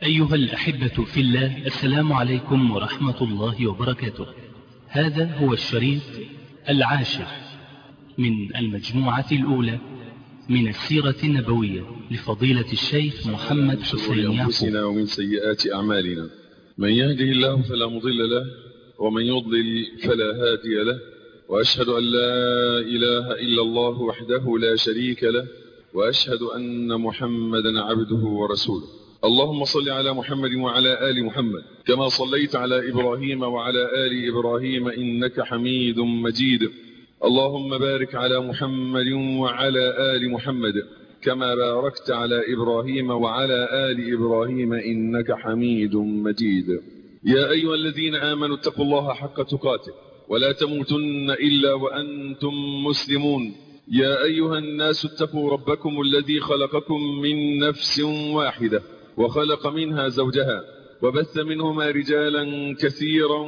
أيها الأحبة في الله السلام عليكم ورحمة الله وبركاته هذا هو الشريط العاشر من المجموعة الأولى من السيرة النبوية لفضيلة الشيخ محمد حسين يعقوب أنفسنا ومن سيئات أعمالنا من يهده الله فلا مضل له ومن يضلل فلا هادي له وأشهد أن لا إله إلا الله وحده لا شريك له وأشهد أن محمدا عبده ورسوله اللهم صل على محمد وعلى آل محمد كما صليت على إبراهيم وعلى آل إبراهيم إنك حميد مجيد اللهم بارك على محمد وعلى آل محمد كما باركت على إبراهيم وعلى آل إبراهيم إنك حميد مجيد يا أيها الذين آمنوا اتقوا الله حق تقاته ولا تموتن إلا وأنتم مسلمون يا أيها الناس اتقوا ربكم الذي خلقكم من نفس واحدة وخلق منها زوجها وبث منهما رجالا كثيرا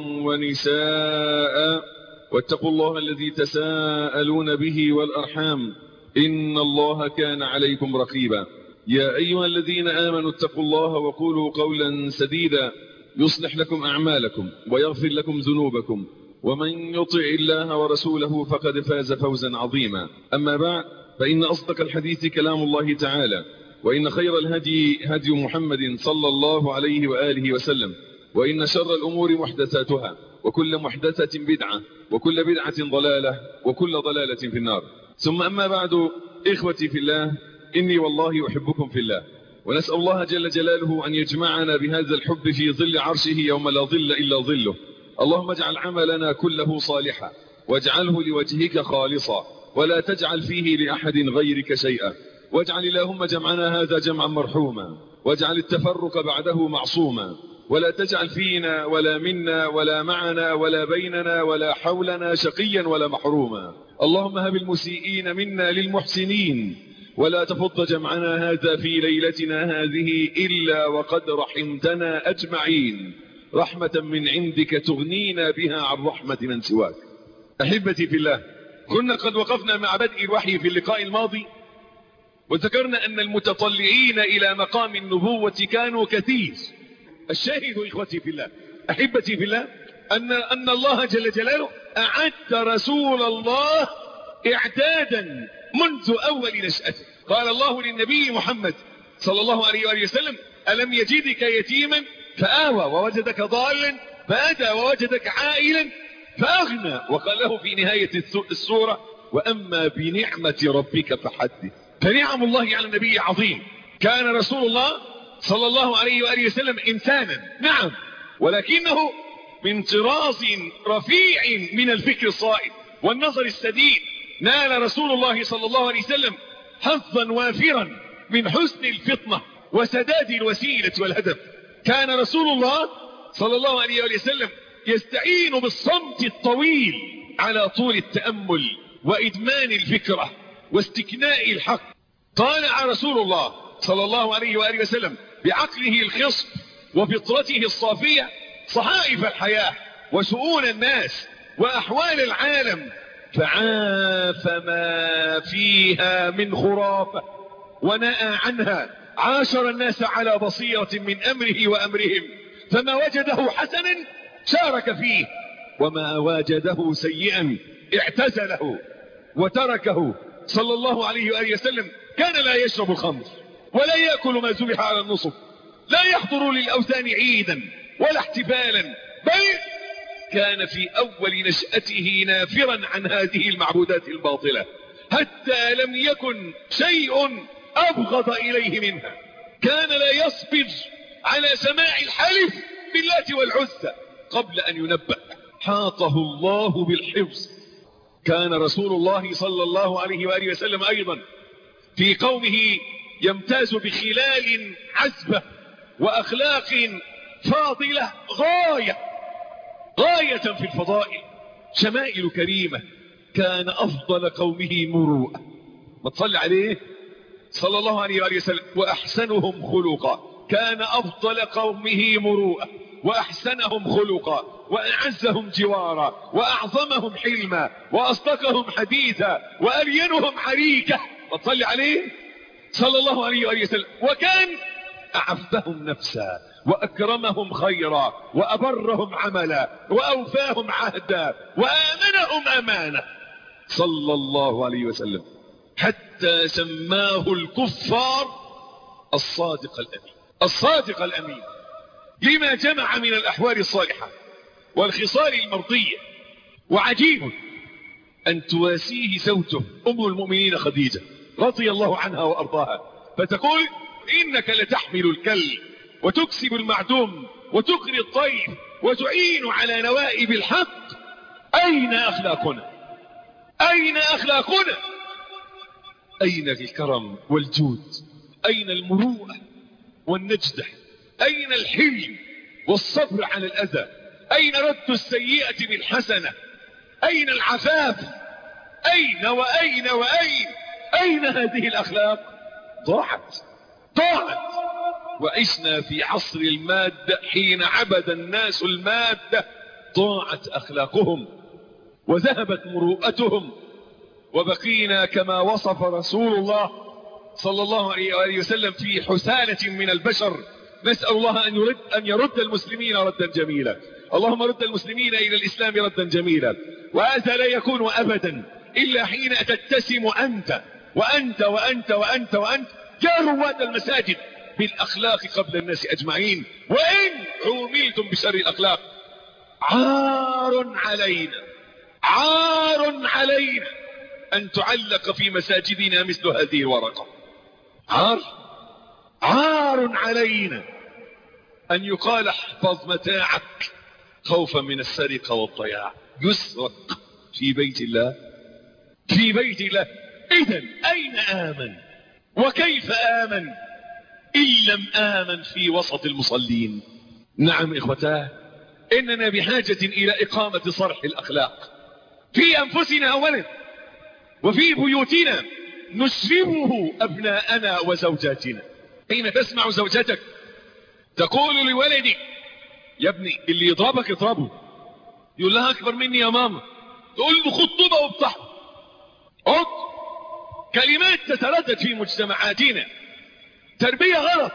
ونساء واتقوا الله الذي تساءلون به والأرحام إن الله كان عليكم رقيبا يا أيها الذين آمنوا اتقوا الله وقولوا قولا سديدا يصلح لكم أعمالكم ويغفر لكم ذنوبكم ومن يطع الله ورسوله فقد فاز فوزا عظيما أما بعد فإن أصدق الحديث كلام الله تعالى وإن خير الهدي هدي محمد صلى الله عليه وآله وسلم وإن شر الأمور محدثاتها وكل محدثة بدعة وكل بدعة ضلالة وكل ضلالة في النار ثم أما بعد إخوتي في الله إني والله أحبكم في الله ونسأل الله جل جلاله أن يجمعنا بهذا الحب في ظل عرشه يوم لا ظل إلا ظله اللهم اجعل عملنا كله صالحا واجعله لوجهك خالصا ولا تجعل فيه لأحد غيرك شيئا واجعل اللهم جمعنا هذا جمعا مرحوما واجعل التفرق بعده معصوما ولا تجعل فينا ولا منا ولا معنا ولا بيننا ولا حولنا شقيا ولا محروما اللهم هب المسيئين منا للمحسنين ولا تفض جمعنا هذا في ليلتنا هذه إلا وقد رحمتنا أجمعين رحمة من عندك تغنينا بها عن رحمة من سواك أحبتي في الله كنا قد وقفنا مع بدء الوحي في اللقاء الماضي وذكرنا أن المتطلعين إلى مقام النبوة كانوا كثير الشاهد إخوتي في الله أحبتي في الله أن, أن الله جل جلاله أعد رسول الله إعدادا منذ أول نشأته قال الله للنبي محمد صلى الله عليه وآله وسلم ألم يجدك يتيما فآوى ووجدك ضالا فأدى ووجدك عائلا فأغنى وقال له في نهاية السورة وأما بنعمة ربك فحدث فنعم الله على النبي عظيم كان رسول الله صلى الله عليه وآله وسلم إنسانا نعم ولكنه من طراز رفيع من الفكر الصائب والنظر السديد نال رسول الله صلى الله عليه وسلم حظا وافرا من حسن الفطنة وسداد الوسيلة والهدف كان رسول الله صلى الله عليه وآله وسلم يستعين بالصمت الطويل على طول التأمل وإدمان الفكرة واستكناء الحق طالع رسول الله صلى الله عليه وآله وسلم بعقله الخصب وفطرته الصافية صحائف الحياة وشؤون الناس وأحوال العالم فعاف ما فيها من خرافة ونأى عنها عاشر الناس على بصيرة من أمره وأمرهم فما وجده حسنا شارك فيه وما وجده سيئا اعتزله وتركه صلى الله عليه وآله وسلم كان لا يشرب الخمر ولا يأكل ما ذبح على النصب لا يحضر للأوثان عيدا ولا احتفالا بل كان في أول نشأته نافرا عن هذه المعبودات الباطلة حتى لم يكن شيء أبغض إليه منها كان لا يصبر على سماع الحلف باللات والعزى قبل أن ينبأ حاطه الله بالحفظ كان رسول الله صلى الله عليه وآله وسلم أيضا في قومه يمتاز بخلال عزبة وأخلاق فاضلة غاية غاية في الفضائل شمائل كريمة كان أفضل قومه مروءة ما تصلي عليه صلى الله عليه وآله وسلم وأحسنهم خلقا كان أفضل قومه مروءة وأحسنهم خلقا وأعزهم جوارا وأعظمهم حلما وأصدقهم حديثا وألينهم عريكة وتصلي عليه صلى الله عليه وآله وسلم وكان أعفهم نفسا وأكرمهم خيرا وأبرهم عملا وأوفاهم عهدا وآمنهم أمانة صلى الله عليه وسلم حتى سماه الكفار الصادق الأمين الصادق الأمين لما جمع من الأحوال الصالحة والخصال المرضية وعجيب أن تواسيه زوجه أم المؤمنين خديجة رضي الله عنها وأرضاها فتقول إنك لتحمل الكل وتكسب المعدوم وتقري الضيف وتعين على نوائب الحق أين أخلاقنا أين أخلاقنا أين الكرم والجود أين المروءة والنجدة أين الحلم والصبر على الأذى أين رد السيئة بالحسنة أين العفاف أين وأين وأين أين هذه الأخلاق ضاعت ضاعت وعشنا في عصر المادة حين عبد الناس المادة ضاعت أخلاقهم وذهبت مروءتهم وبقينا كما وصف رسول الله صلى الله عليه وآله وسلم في حسالة من البشر نسأل الله أن يرد, أن يرد المسلمين ردا جميلا اللهم رد المسلمين إلى الإسلام ردا جميلا وهذا لا يكون أبدا إلا حين تتسم أنت وأنت وأنت وأنت وأنت يا رواد المساجد بالأخلاق قبل الناس أجمعين وإن عوملتم بشر الأخلاق عار علينا عار علينا أن تعلق في مساجدنا مثل هذه الورقة عار عار علينا أن يقال احفظ متاعك خوفا من السرقة والضياع يسرق في بيت الله في بيت الله إذا أين آمن وكيف آمن إن لم آمن في وسط المصلين نعم إخوتاه إننا بحاجة إلى إقامة صرح الأخلاق في أنفسنا أولا وفي بيوتنا نسلمه أبناءنا وزوجاتنا حين تسمع زوجتك تقول لولدك يا ابني اللي يضربك اضربه يقول لها أكبر مني يا ماما تقول له خطبة وبطحه عد كلمات تتردد في مجتمعاتنا تربية غلط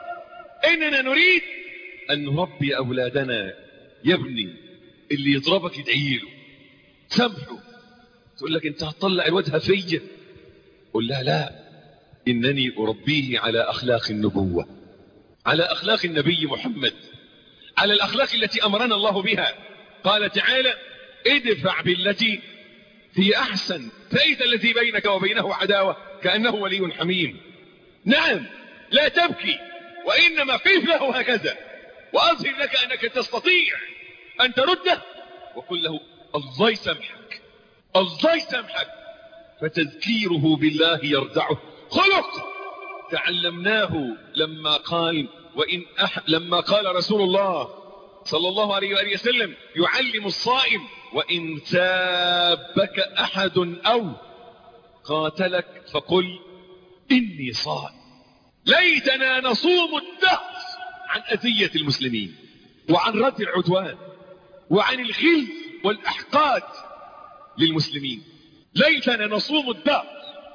إننا نريد أن نربي أولادنا يا ابني اللي يضربك يدعي له سامحه تقول لك انت هتطلع الوجه فيا قل لها لا إنني أربيه على أخلاق النبوة على أخلاق النبي محمد على الأخلاق التي أمرنا الله بها قال تعالى ادفع بالتي هي أحسن فإذا الذي بينك وبينه عداوة كأنه ولي حميم نعم لا تبكي وإنما قف له هكذا وأظهر لك أنك تستطيع أن ترده وقل له الله يسامحك الله يسامحك فتذكيره بالله يردعه خلق تعلمناه لما قال وإن أح... لما قال رسول الله صلى الله عليه وآله وسلم يعلم الصائم وإن سابك أحد أو قاتلك فقل إني صائم ليتنا نصوم الدهر عن أذية المسلمين وعن رد العدوان وعن الخل والأحقاد للمسلمين ليتنا نصوم الدهر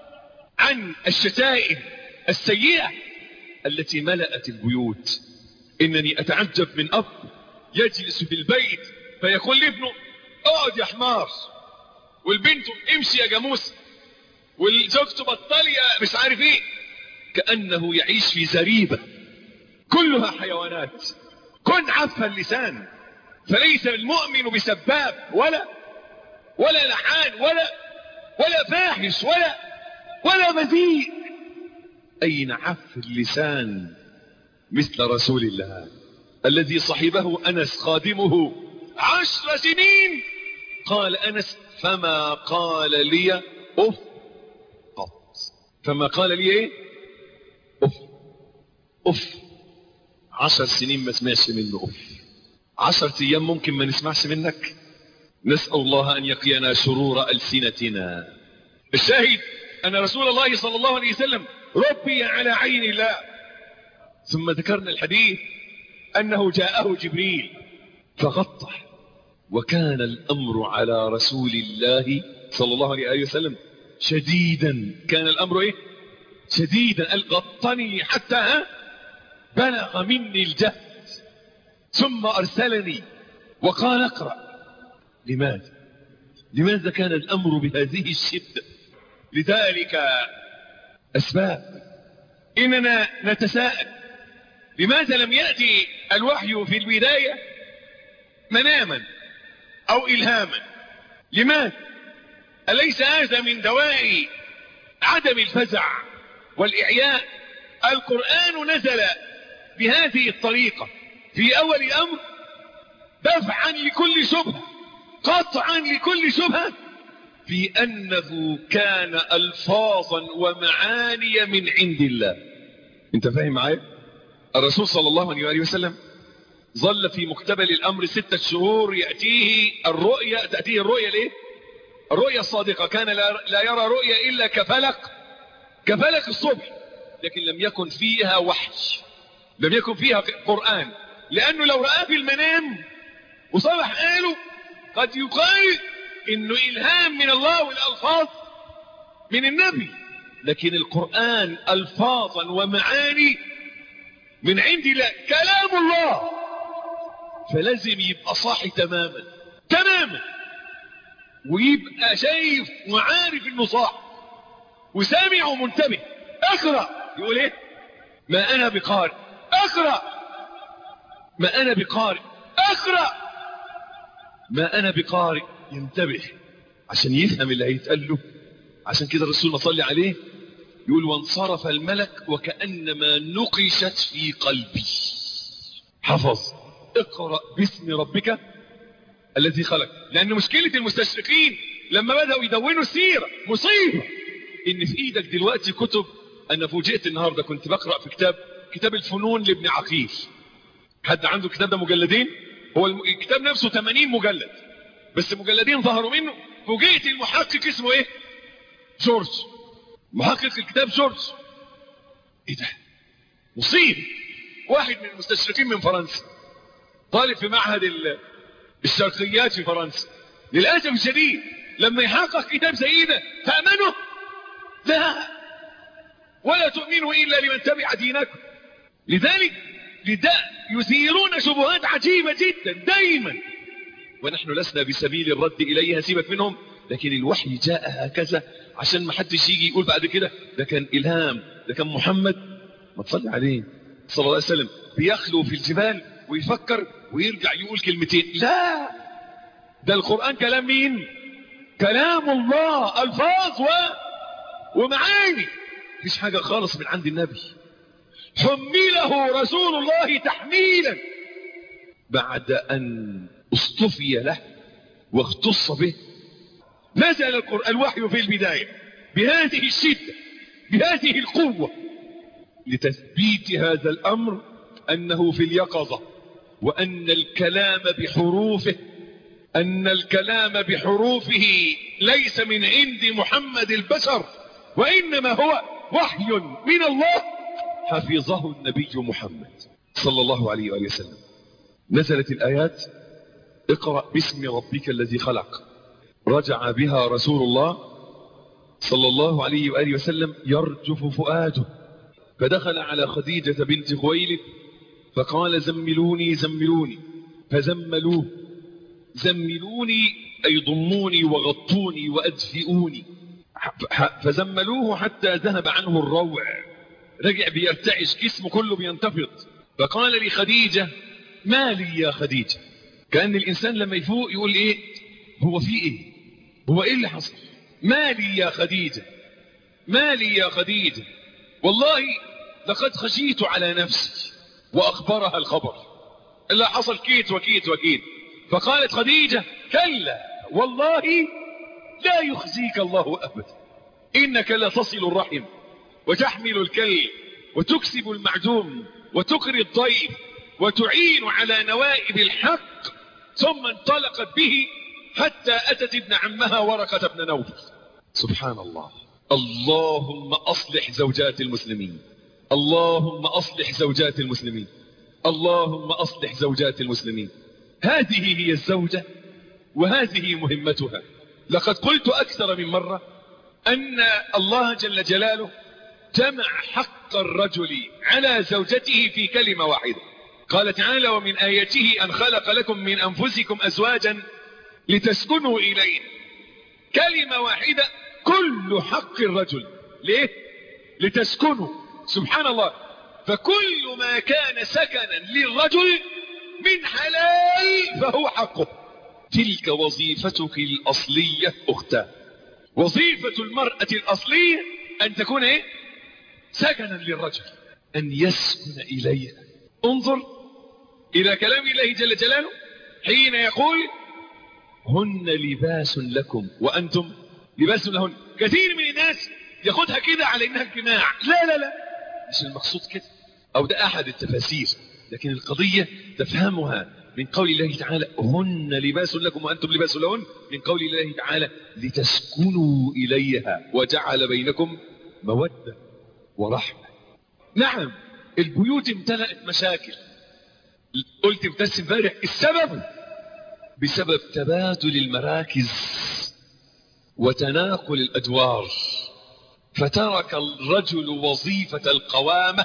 عن الشتائم السيئة التي ملأت البيوت إنني أتعجب من أب يجلس في البيت فيقول لابنه اقعد يا حمار والبنت امشي يا جاموس والزوجته بطل يا مش عارف ايه كأنه يعيش في زريبة كلها حيوانات كن عف اللسان فليس المؤمن بسباب ولا ولا لعان ولا ولا فاحش ولا ولا بذيء أين عف اللسان مثل رسول الله الذي صحبه أنس خادمه عشر سنين قال أنس فما قال لي أف قط فما قال لي إيه أف أف عشر سنين ما سمعش منه أف عشرة أيام ممكن ما نسمعش منك نسأل الله أن يقينا شرور ألسنتنا الشاهد أن رسول الله صلى الله عليه وسلم ربي على عين الله ثم ذكرنا الحديث أنه جاءه جبريل فغطى وكان الأمر على رسول الله صلى الله عليه وسلم شديدا كان الأمر إيه شديدا قال غطني حتى ها بلغ مني الجهد ثم أرسلني وقال اقرأ لماذا لماذا كان الأمر بهذه الشدة لذلك أسباب إننا نتساءل لماذا لم يأتي الوحي في البداية مناما أو إلهاما لماذا أليس هذا من دواء عدم الفزع والإعياء القرآن نزل بهذه الطريقة في أول الأمر دفعا لكل شبهة قطعا لكل شبهة في أنه كان ألفاظا ومعاني من عند الله انت فاهم معايا الرسول صلى الله عليه وآله وسلم ظل في مقتبل الأمر ستة شهور يأتيه الرؤية تأتيه الرؤية ليه الرؤية الصادقة كان لا يرى رؤية إلا كفلق كفلق الصبح لكن لم يكن فيها وحي لم يكن فيها قرآن لأنه لو رآه في المنام وصبح قاله قد يقال انه الهام من الله والالفاظ من النبي لكن القرآن الفاظا ومعاني من عند الله كلام الله فلازم يبقى صاحي تماما تماما ويبقى شايف وعارف انه صاحي وسامع ومنتبه اقرأ يقول ايه ما انا بقارئ اقرأ ما انا بقارئ اقرأ ما انا بقارئ ينتبه عشان يفهم اللي هيتقال له عشان كده الرسول ما صلي عليه يقول وانصرف الملك وكأنما نقشت في قلبي حفظ اقرأ باسم ربك الذي خلق لأن مشكلة المستشرقين لما بدأوا يدونوا السيرة مصيبة إن في إيدك دلوقتي كتب أنا فوجئت النهاردة كنت بقرأ في كتاب كتاب الفنون لابن عقيل حد عنده الكتاب ده مجلدين هو الكتاب نفسه 80 مجلد بس مجلدين ظهروا منه فوجئت المحقق اسمه ايه جورج محقق الكتاب جورج ايه ده مصيب واحد من المستشرقين من فرنسا طالب في معهد الشرقيات في فرنسا للاسف الشديد لما يحقق كتاب زي ده تامنه لا ولا تؤمنوا الا لمن تبع دينكم لذلك لذا يثيرون شبهات عجيبه جدا دايما ونحن لسنا بسبيل الرد إليها سيبك منهم لكن الوحي جاء هكذا عشان ما حدش يجي يقول بعد كده ده كان إلهام ده كان محمد ما تصلي عليه صلى الله عليه وسلم بيخلو في الجبال ويفكر ويرجع يقول كلمتين لا ده القرآن كلام مين كلام الله ألفاظ و... ومعاني مفيش حاجة خالص من عند النبي حمله رسول الله تحميلا بعد أن اصطفي له واختص به نزل الوحي في البداية بهذه الشدة بهذه القوة لتثبيت هذا الأمر أنه في اليقظة وأن الكلام بحروفه أن الكلام بحروفه ليس من عند محمد البشر وإنما هو وحي من الله حفظه النبي محمد صلى الله عليه وآله وسلم نزلت الآيات اقرأ باسم ربك الذي خلق رجع بها رسول الله صلى الله عليه وآله وسلم يرجف فؤاده فدخل على خديجة بنت خويلد فقال زملوني زملوني فزملوه زملوني أي ضموني وغطوني وأدفئوني فزملوه حتى ذهب عنه الروع رجع بيرتعش جسمه كله بينتفض فقال لخديجة ما لي يا خديجة كأن الإنسان لما يفوق يقول إيه هو في إيه هو إيه اللي حصل ما لي يا خديجة ما لي يا خديجة والله لقد خشيت على نفسي وأخبرها الخبر اللي حصل كيت وكيت وكيت فقالت خديجة كلا والله لا يخزيك الله أبدا إنك لتصل الرحم وتحمل الكل وتكسب المعدوم وتقري الضيف وتعين على نوائب الحق ثم انطلقت به حتى أتت ابن عمها ورقة بن نوفل سبحان الله اللهم أصلح زوجات المسلمين اللهم أصلح زوجات المسلمين اللهم أصلح زوجات المسلمين هذه هي الزوجة وهذه مهمتها لقد قلت أكثر من مرة أن الله جل جلاله جمع حق حق الرجل على زوجته في كلمة واحدة قال تعالى ومن آياته أن خلق لكم من أنفسكم أزواجا لتسكنوا إليه كلمة واحدة كل حق الرجل ليه لتسكنوا سبحان الله فكل ما كان سكنا للرجل من حلال فهو حقه تلك وظيفتك الأصلية أختاه وظيفة المرأة الأصلية أن تكون إيه؟ سكنا للرجل أن يسكن إليها انظر إلى كلام الله جل جلاله حين يقول هن لباس لكم وأنتم لباس لهن كثير من الناس ياخدها كده على إنها الجماع لا لا لا مش المقصود كده أو ده أحد التفاسير لكن القضية تفهمها من قول الله تعالى هن لباس لكم وأنتم لباس لهن من قول الله تعالى لتسكنوا إليها وجعل بينكم مودة ورحمة نعم البيوت امتلأت مشاكل قلت امتس امبارح السبب بسبب تبادل المراكز وتناقل الأدوار فترك الرجل وظيفة القوامة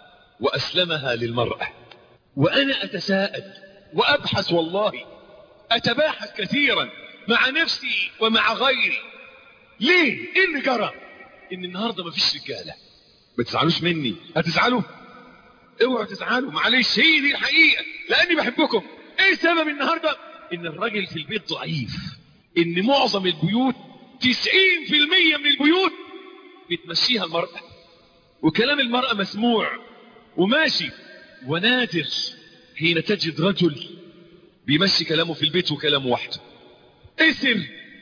وأسلمها للمرأة وأنا أتساءل وأبحث والله أتباحث كثيرا مع نفسي ومع غيري ليه إيه اللي جرى إن النهاردة مفيش رجالة ما تزعلوش مني هتزعلوا اوعوا تزعلوا معلش هي دي الحقيقة لأني بحبكم ايه سبب النهاردة ان الراجل في البيت ضعيف ان معظم البيوت 90% من البيوت بتمشيها المرأة وكلام المرأة مسموع وماشي ونادر حين تجد رجل بيمشي كلامه في البيت وكلامه وحده ايه السر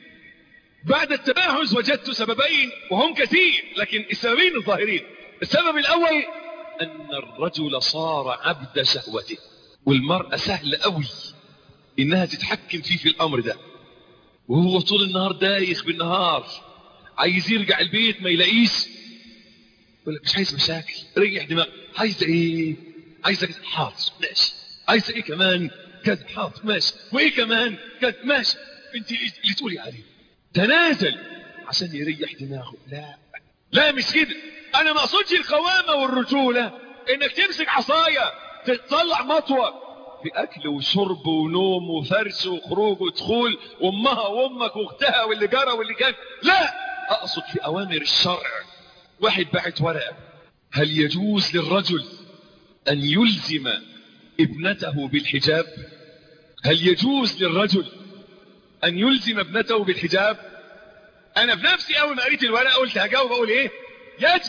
بعد التباحث وجدت سببين وهم كثير لكن السببين الظاهرين السبب الاول ان الرجل صار عبد شهوته والمرأة سهل قوي انها تتحكم فيه في الامر ده وهو طول النهار دايخ بالنهار عايز يرجع البيت ما يلاقيش يقول لك مش عايز مشاكل ريح دماغ عايزه ايه عايزه كذا حاضر ماشي عايزه ايه كمان كذا حاضر ماشي وايه كمان كذا ماشي انت اللي تقولي عليه تنازل عشان يريح دماغه لا لا مش كده انا ما اقصدش القوامه والرجوله انك تمسك عصايه تطلع مطوه في اكل وشرب ونوم وفرش وخروج ودخول وامها وامك واختها واللي جرى واللي كان لا اقصد في اوامر الشرع واحد بعت ورقه هل يجوز للرجل ان يلزم ابنته بالحجاب هل يجوز للرجل ان يلزم ابنته بالحجاب انا بنفسي اول ما قريت الورقه قلت هجاوب اقول ايه يجب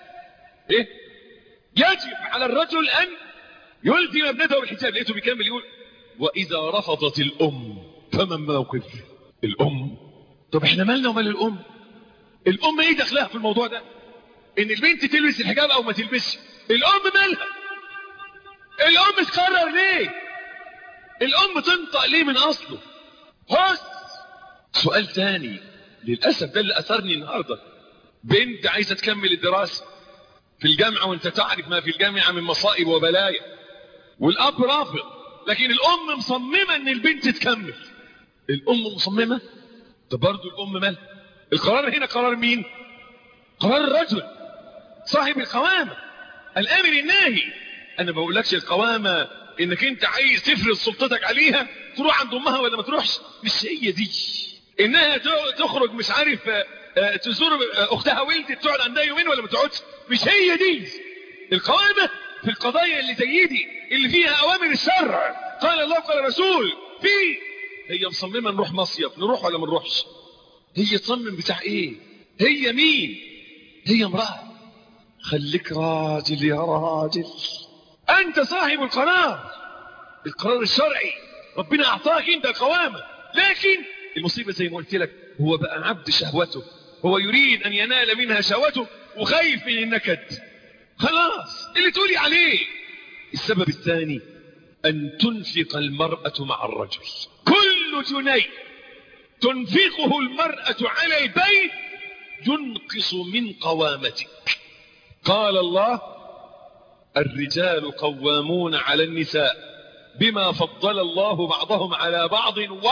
ايه يجب على الرجل ان يلزم ابنته بالحجاب لقيته بيكمل يقول واذا رفضت الام فما الموقف الام طب احنا مالنا ومال الام الام ايه دخلها في الموضوع ده ان البنت تلبس الحجاب او ما تلبسش الام مالها الام تقرر ليه الام تنطق ليه من اصله بص سؤال تاني للاسف ده اللي اثرني النهارده بنت عايزه تكمل الدراسه في الجامعه وانت تعرف ما في الجامعه من مصائب وبلايا والاب رافض لكن الام مصممه ان البنت تكمل الام مصممه طب برضه الام مالها القرار هنا قرار مين قرار الرجل صاحب القوامه الامر الناهي انا ما بقولكش القوامه انك انت عايز تفرض سلطتك عليها تروح عند امها ولا ما تروحش مش هي دي انها تخرج مش عارف تزور اختها ولدت تقعد عندها يومين ولا ما تقعدش مش هي دي القوامه في القضايا اللي زي دي اللي فيها اوامر الشرع قال الله قال الرسول في هي مصممه نروح مصيف نروح ولا ما نروحش هي تصمم بتاع ايه هي مين هي امراه خليك راجل يا راجل انت صاحب القرار القرار الشرعي ربنا اعطاك انت القوامه لكن المصيبه زي ما قلت لك هو بقى عبد شهوته هو يريد ان ينال منها شهوته وخايف من النكد خلاص اللي تقولي عليه السبب الثاني ان تنفق المراه مع الرجل كل جنيه تنفقه المراه على البيت ينقص من قوامتك قال الله الرجال قوامون على النساء بما فضل الله بعضهم على بعض و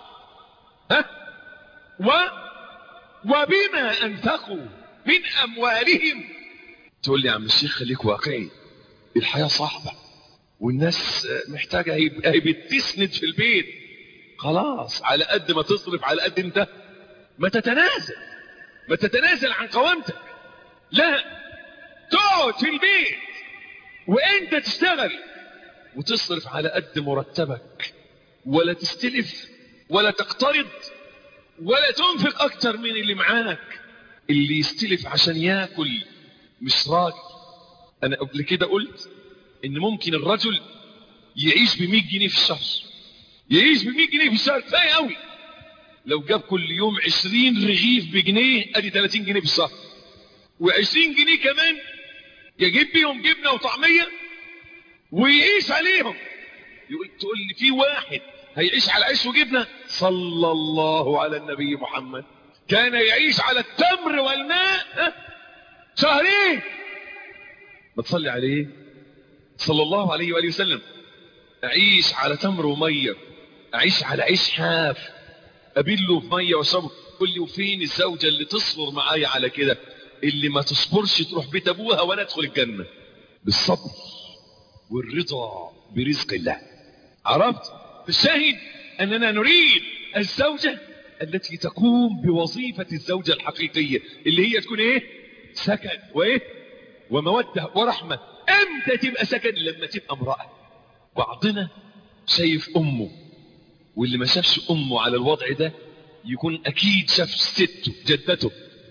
ها و وبما انفقوا من اموالهم تقول لي يا عم الشيخ خليك واقعي الحياة صعبة والناس محتاجة يبقى هي بتسند في البيت خلاص على قد ما تصرف على قد انت ما تتنازل ما تتنازل عن قوامتك لا تقعد في البيت وانت تشتغل وتصرف على قد مرتبك ولا تستلف ولا تقترض ولا تنفق اكتر من اللي معاك اللي يستلف عشان ياكل مش راجل انا قبل كده قلت ان ممكن الرجل يعيش ب 100 جنيه في الشهر يعيش ب 100 جنيه في الشهر كفايه قوي لو جاب كل يوم 20 رغيف بجنيه ادي 30 جنيه في الشهر و20 جنيه كمان يجيب بيهم جبنه وطعميه ويعيش عليهم يقول تقول لي في واحد هيعيش على عيش وجبنه صلى الله على النبي محمد كان يعيش على التمر والماء ها؟ شهرين ما تصلي عليه صلى الله عليه وآله وسلم أعيش على تمر ومية أعيش على عيش حاف أبله في مية واشربه قل لي وفين الزوجة اللي تصبر معايا على كده اللي ما تصبرش تروح بيت أبوها وأنا أدخل الجنة بالصبر والرضا برزق الله عرفت فالشاهد أننا نريد الزوجة التي تقوم بوظيفة الزوجة الحقيقية اللي هي تكون ايه سكن وايه ومودة ورحمة امتى تبقى سكن لما تبقى امرأة بعضنا شايف امه واللي ما شافش امه على الوضع ده يكون اكيد شاف سته جدته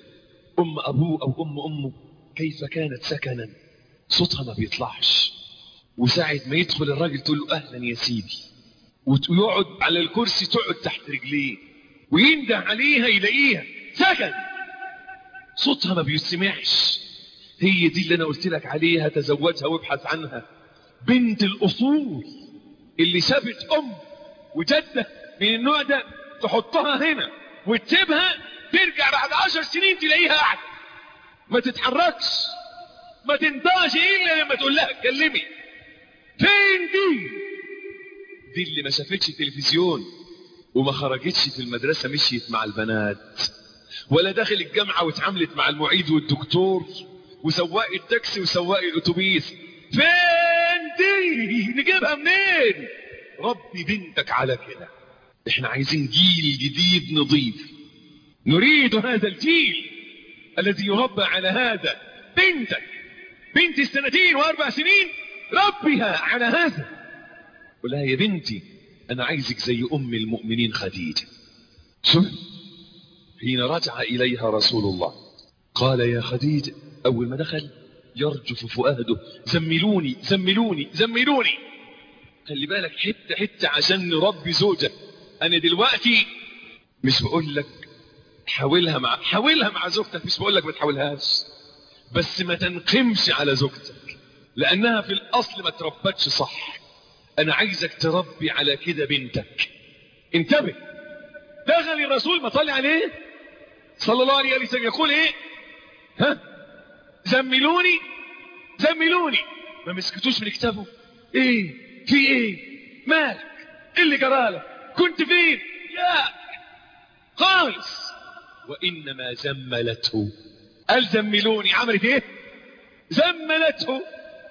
ام ابوه او ام امه كيف كانت سكنا صوتها ما بيطلعش وساعة ما يدخل الراجل تقول له اهلا يا سيدي ويقعد على الكرسي تقعد تحت رجليه وينده عليها يلاقيها سكن صوتها ما بيسمعش هي دي اللي انا قلت لك عليها تزوجها وابحث عنها بنت الاصول اللي سابت ام وجده من النوع ده تحطها هنا وتسيبها ترجع بعد عشر سنين تلاقيها قاعده ما تتحركش ما تنطقش الا لما تقول لها اتكلمي فين دي دي اللي ما شافتش تلفزيون وما خرجتش في المدرسة مشيت مع البنات ولا داخل الجامعة واتعاملت مع المعيد والدكتور وسواق التاكسي وسواق الاتوبيس فين دي نجيبها منين ربي بنتك على كده احنا عايزين جيل جديد نضيف نريد هذا الجيل الذي يربى على هذا بنتك بنت السنتين واربع سنين ربها على هذا قولها يا بنتي أنا عايزك زي أم المؤمنين خديجة شوف حين رجع إليها رسول الله قال يا خديجة أول ما دخل يرجف فؤاده زملوني زملوني زملوني خلي بالك حتة حتة عشان نربي زوجة أنا دلوقتي مش بقول لك حاولها مع حاولها مع زوجتك مش بقول لك ما تحاولهاش بس ما تنقمش على زوجتك لأنها في الأصل ما تربتش صح انا عايزك تربي على كده بنتك انتبه دخل الرسول ما طلع عليه صلى الله عليه وسلم يقول ايه ها زملوني زملوني ما مسكتوش من كتابه ايه في ايه مالك ايه اللي جرالك كنت فين لا خالص وانما زملته قال زملوني عملت ايه زملته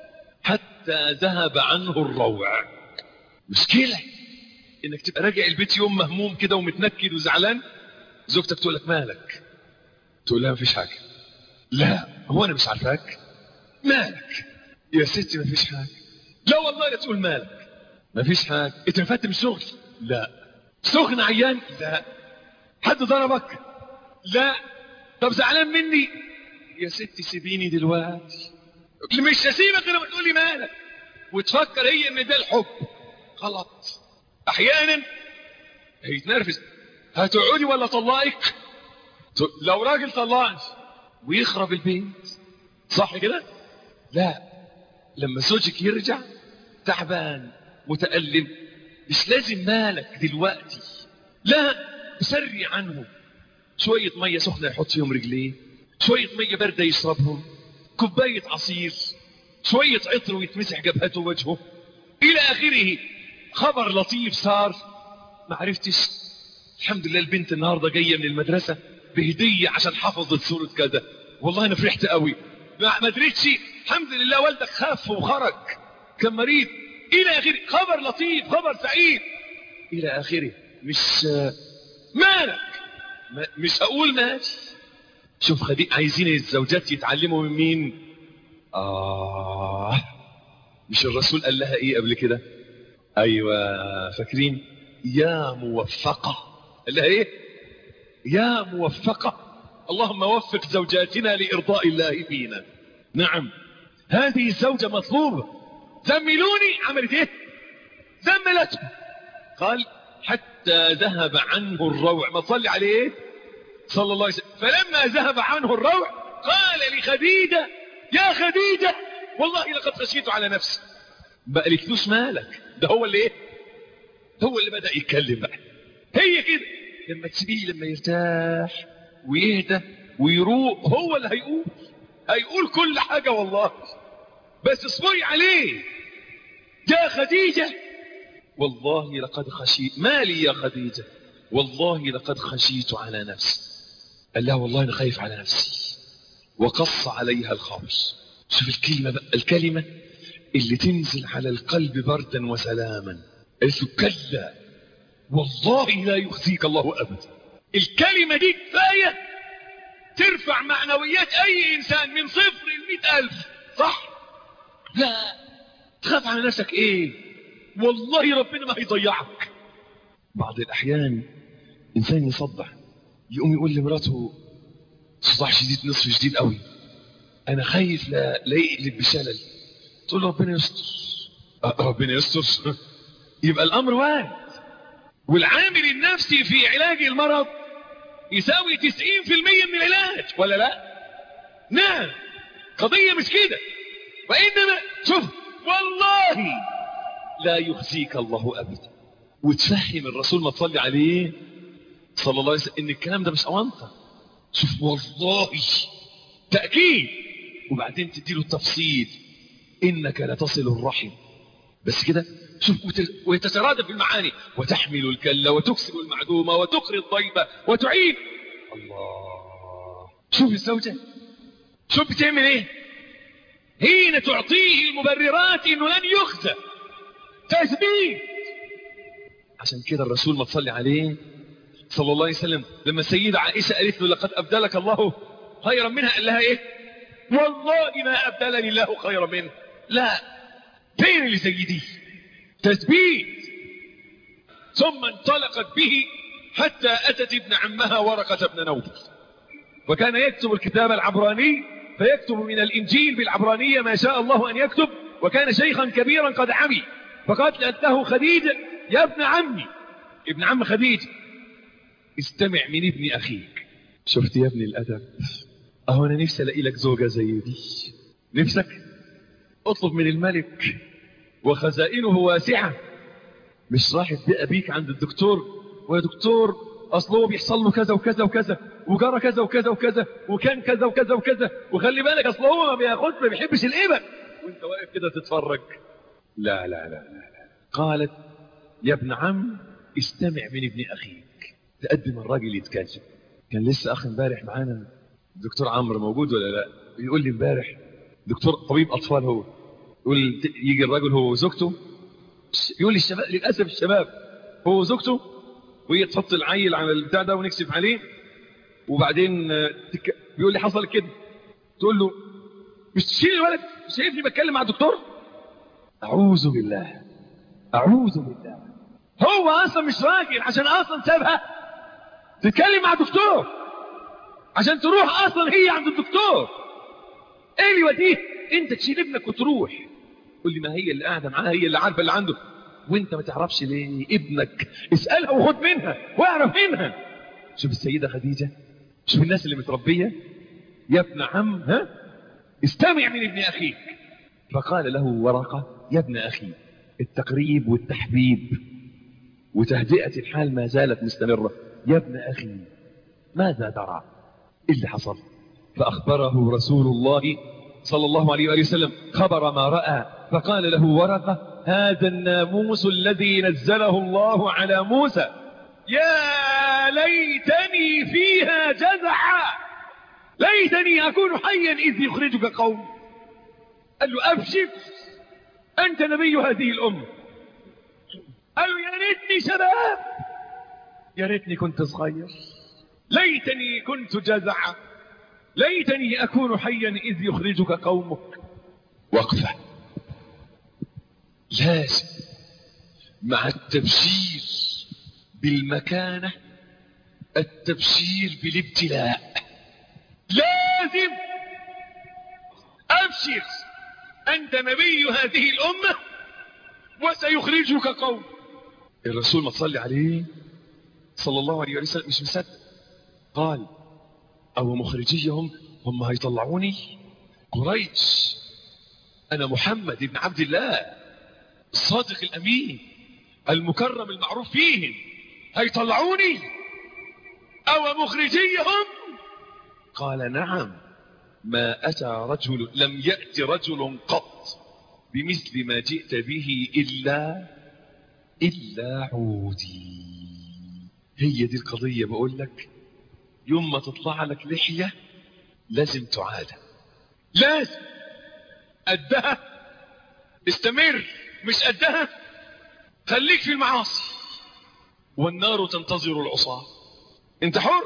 حتى ذهب عنه الروع مشكلة انك تبقى راجع البيت يوم مهموم كده ومتنكد وزعلان زوجتك تقول لك مالك تقول لها مفيش حاجة لا هو انا مش عارفاك مالك يا ستي مفيش حاجة لا والله لا تقول مالك مفيش حاجة انت نفدت من الشغل لا سخن عيان لا حد ضربك لا طب زعلان مني يا ستي سيبيني دلوقتي مش هسيبك غير ما تقول لي مالك وتفكر هي ان ده الحب غلط احيانا هيتنرفز هتقعدي ولا طلقك لو راجل طلقني ويخرب البيت صح كده لا لما زوجك يرجع تعبان متألم مش لازم مالك دلوقتي لا سري عنه شوية مية سخنة يحط فيهم رجليه شوية مية باردة يشربهم كوباية عصير شوية عطر ويتمسح جبهته ووجهه إلى آخره خبر لطيف صار ما عرفتش الحمد لله البنت النهاردة جاية من المدرسة بهدية عشان حفظت سورة كذا والله أنا فرحت قوي ما ما دريتش الحمد لله والدك خف وخرج كان مريض الى اخره خبر لطيف خبر سعيد الى اخره مش مالك ما مش هقول ماشي شوف خدي عايزين الزوجات يتعلموا من مين آه مش الرسول قال لها ايه قبل كده ايوه فاكرين يا موفقة قال لها ايه يا موفقة اللهم وفق زوجاتنا لإرضاء الله فينا نعم هذه الزوجة مطلوبة زملوني عملت ايه زملته قال حتى ذهب عنه الروع ما تصلي عليه صلى الله عليه وسلم فلما ذهب عنه الروع قال لخديجة يا خديجة والله لقد خشيت على نفسي ما قالتلوش مالك ده هو اللي ايه هو اللي بدأ يتكلم بقى هي كده لما تسيبيه لما يرتاح ويهدى ويروق هو اللي هيقول هيقول كل حاجة والله بس اصبري عليه يا خديجة والله لقد خشيت ما لي يا خديجة والله لقد خشيت على نفسي قال لها والله أنا خايف على نفسي وقص عليها الخبر شوف الكلمة بقى الكلمة اللي تنزل على القلب بردا وسلاما قالت له كلا والله لا يخزيك الله أبدا الكلمة دي كفاية ترفع معنويات أي إنسان من صفر لمئة ألف صح؟ لا تخاف على نفسك إيه؟ والله ربنا ما هيضيعك بعض الأحيان إنسان يصدع يقوم يقول لمراته صداع شديد نصف شديد قوي أنا خايف لا, لا يقلب بشلل تقول له ربنا يستر أه ربنا يستر يبقى الأمر وارد والعامل النفسي في علاج المرض يساوي 90% من العلاج ولا لا نعم قضية مش كده وإنما شوف والله لا يخزيك الله أبدا وتفهم الرسول ما تصلي عليه صلى الله عليه وسلم إن الكلام ده مش أونطة شوف والله تأكيد وبعدين تديله التفصيل إنك لتصل الرحم بس كده شوف ويتترادف المعاني وتحمل الكلة وتكسب المعدومة وتقري الضيبة وتعين الله شوف الزوجة شوف بتعمل ايه حين تعطيه المبررات انه لن يخزى تثبيت عشان كده الرسول ما تصلي عليه صلى الله عليه وسلم لما السيدة عائشة قالت له لقد أبدلك الله خيرا منها قال لها ايه والله ما أبدلني الله خيرا منه لا فين اللي زي دي تثبيت ثم انطلقت به حتى أتت ابن عمها ورقة بن نوفل وكان يكتب الكتاب العبراني فيكتب من الإنجيل بالعبرانية ما شاء الله أن يكتب وكان شيخا كبيرا قد عمي فقالت له خديجة يا ابن عمي ابن عم خديجة استمع من ابن أخيك شفت يا ابن الأدب أهو أنا نفسي ألاقي لك زوجة زي دي نفسك اطلب من الملك وخزائنه واسعة مش راح تبقى بيك عند الدكتور ويا دكتور أصل هو بيحصل له كذا وكذا وكذا وجرى كذا وكذا وكذا وكان كذا وكذا وكذا وخلي بالك أصل هو ما بياخدش ما بيحبش الإبر وانت واقف كده تتفرج لا لا لا لا, لا. قالت يا ابن عم استمع من ابن أخيك تقدم الراجل يتكلم كان لسه أخ امبارح معانا الدكتور عمرو موجود ولا لا بيقول لي امبارح دكتور طبيب أطفال هو يقول يجي الراجل هو وزوجته يقول لي الشباب للأسف الشباب هو وزوجته وهي تحط العيل على البتاع ده ونكسف عليه وبعدين تك... بيقول لي حصل كده تقول له مش تشيل الولد مش شايفني بتكلم مع الدكتور أعوذ بالله أعوذ بالله هو أصلا مش راجل عشان أصلا سابها تتكلم مع دكتور عشان تروح أصلا هي عند الدكتور ايه اللي يوديه انت تشيل ابنك وتروح قول لي ما هي اللي قاعده معاها هي اللي عارفه اللي عنده وانت ما تعرفش ليه ابنك اسالها وخد منها واعرف منها شوف السيده خديجه شوف الناس اللي متربيه يا ابن عم ها استمع من ابن اخيك فقال له ورقه يا ابن اخي التقريب والتحبيب وتهدئه الحال ما زالت مستمره يا ابن اخي ماذا ترى ايه اللي حصل فأخبره رسول الله صلى الله عليه وآله وسلم خبر ما رأى فقال له ورقة هذا الناموس الذي نزله الله على موسى يا ليتني فيها جزعا ليتني أكون حيا إذ يخرجك قوم قال له أبشر أنت نبي هذه الأمة قال له يا ريتني شباب يا ريتني كنت صغير ليتني كنت جزعا ليتني أكون حيا إذ يخرجك قومك وقفة لازم مع التبشير بالمكانة التبشير بالابتلاء لازم أبشر أنت نبي هذه الأمة وسيخرجك قوم الرسول ما تصلي عليه صلى الله عليه وسلم مش مصدق قال أو مخرجيهم هم هيطلعوني قريش أنا محمد بن عبد الله الصادق الأمين المكرم المعروف فيهم هيطلعوني أو مخرجيهم قال نعم ما أتى رجل لم يأتي رجل قط بمثل ما جئت به إلا إلا عودي هي دي القضية بقول لك يوم ما تطلع لك لحية لازم تعادى لازم قدها استمر مش قدها خليك في المعاصي والنار تنتظر العصاة انت حر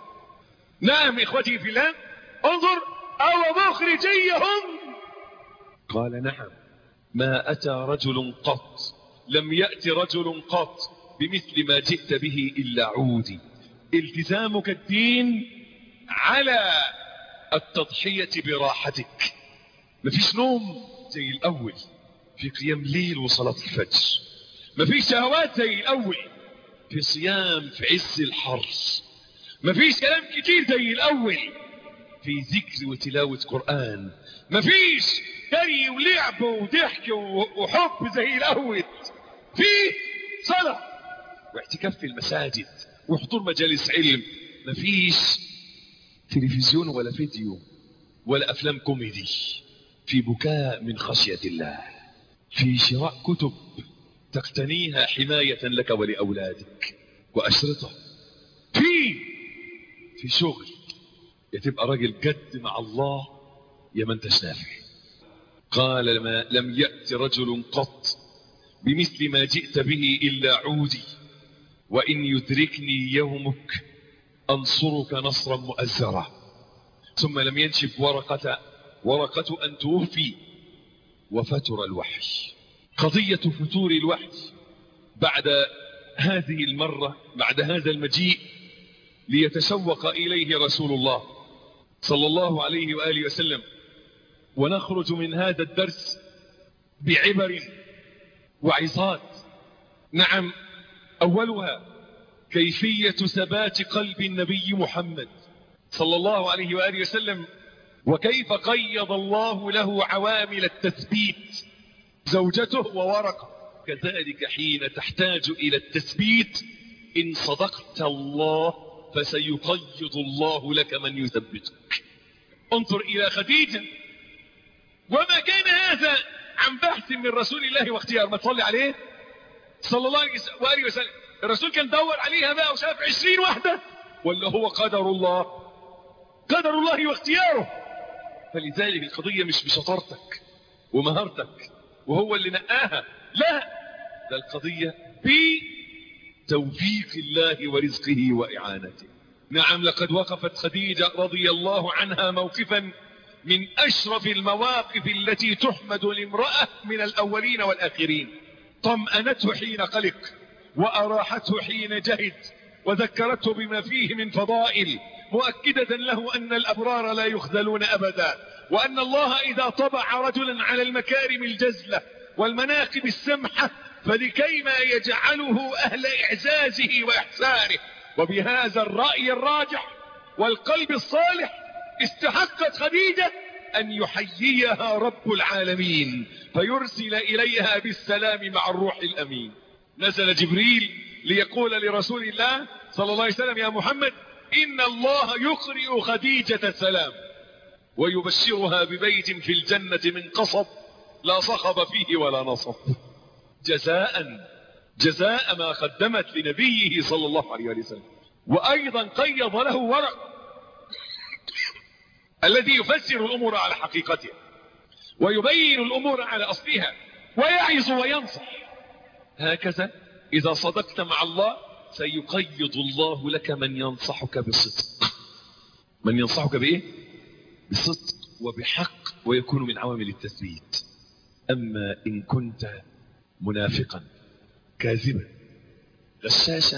نعم اخوتي في الله انظر او مخرجيهم قال نعم ما اتى رجل قط لم يأتي رجل قط بمثل ما جئت به الا عودي التزامك الدين على التضحية براحتك مفيش نوم زي الاول في قيام ليل وصلاة الفجر مفيش شهوات زي الاول في صيام في عز الحر مفيش كلام كتير زي الاول في ذكر وتلاوة قرآن مفيش جري ولعب وضحك وحب زي الاول في صلاة واعتكاف في المساجد وحضور مجالس علم مفيش تلفزيون ولا فيديو ولا افلام كوميدي في بكاء من خشية الله في شراء كتب تقتنيها حماية لك ولأولادك وأشرطة في في شغل يا تبقى راجل جد مع الله يا ما انتش نافع قال لما لم يأت رجل قط بمثل ما جئت به إلا عودي وإن يدركني يومك أنصرك نصرا مؤزرا ثم لم ينشف ورقة ورقة أن توفي وفتر الوحي قضية فتور الوحي بعد هذه المرة بعد هذا المجيء ليتشوق إليه رسول الله صلى الله عليه وآله وسلم ونخرج من هذا الدرس بعبر وعظات نعم أولها كيفية ثبات قلب النبي محمد صلى الله عليه وآله وسلم وكيف قيض الله له عوامل التثبيت زوجته وورقة كذلك حين تحتاج إلى التثبيت إن صدقت الله فسيقيض الله لك من يثبتك انظر إلى خديجة وما كان هذا عن بحث من رسول الله واختيار ما تصلي عليه صلى الله عليه وسلم الرسول كان دور عليها بقى وشاف عشرين واحدة ولا هو قدر الله قدر الله واختياره فلذلك القضية مش بشطارتك ومهارتك وهو اللي نقاها لا ده القضية بتوفيق الله ورزقه وإعانته نعم لقد وقفت خديجة رضي الله عنها موقفا من أشرف المواقف التي تحمد لامرأة من الأولين والآخرين طمأنته حين قلق وأراحته حين جهد وذكرته بما فيه من فضائل مؤكدة له أن الأبرار لا يخذلون أبدا وأن الله إذا طبع رجلا على المكارم الجزلة والمناقب السمحة فلكيما يجعله أهل إعزازه وإحسانه وبهذا الرأي الراجح والقلب الصالح استحقت خديجة أن يحييها رب العالمين فيرسل إليها بالسلام مع الروح الأمين نزل جبريل ليقول لرسول الله صلى الله عليه وسلم يا محمد إن الله يقرئ خديجة السلام ويبشرها ببيت في الجنة من قصب لا صخب فيه ولا نصب جزاء جزاء ما قدمت لنبيه صلى الله عليه وسلم وأيضا قيض له ورق الذي يفسر الأمور على حقيقتها ويبين الأمور على أصلها ويعظ وينصح هكذا إذا صدقت مع الله سيقيض الله لك من ينصحك بصدق من ينصحك بإيه؟ بصدق وبحق ويكون من عوامل التثبيت أما إن كنت منافقا كاذبا غشاشا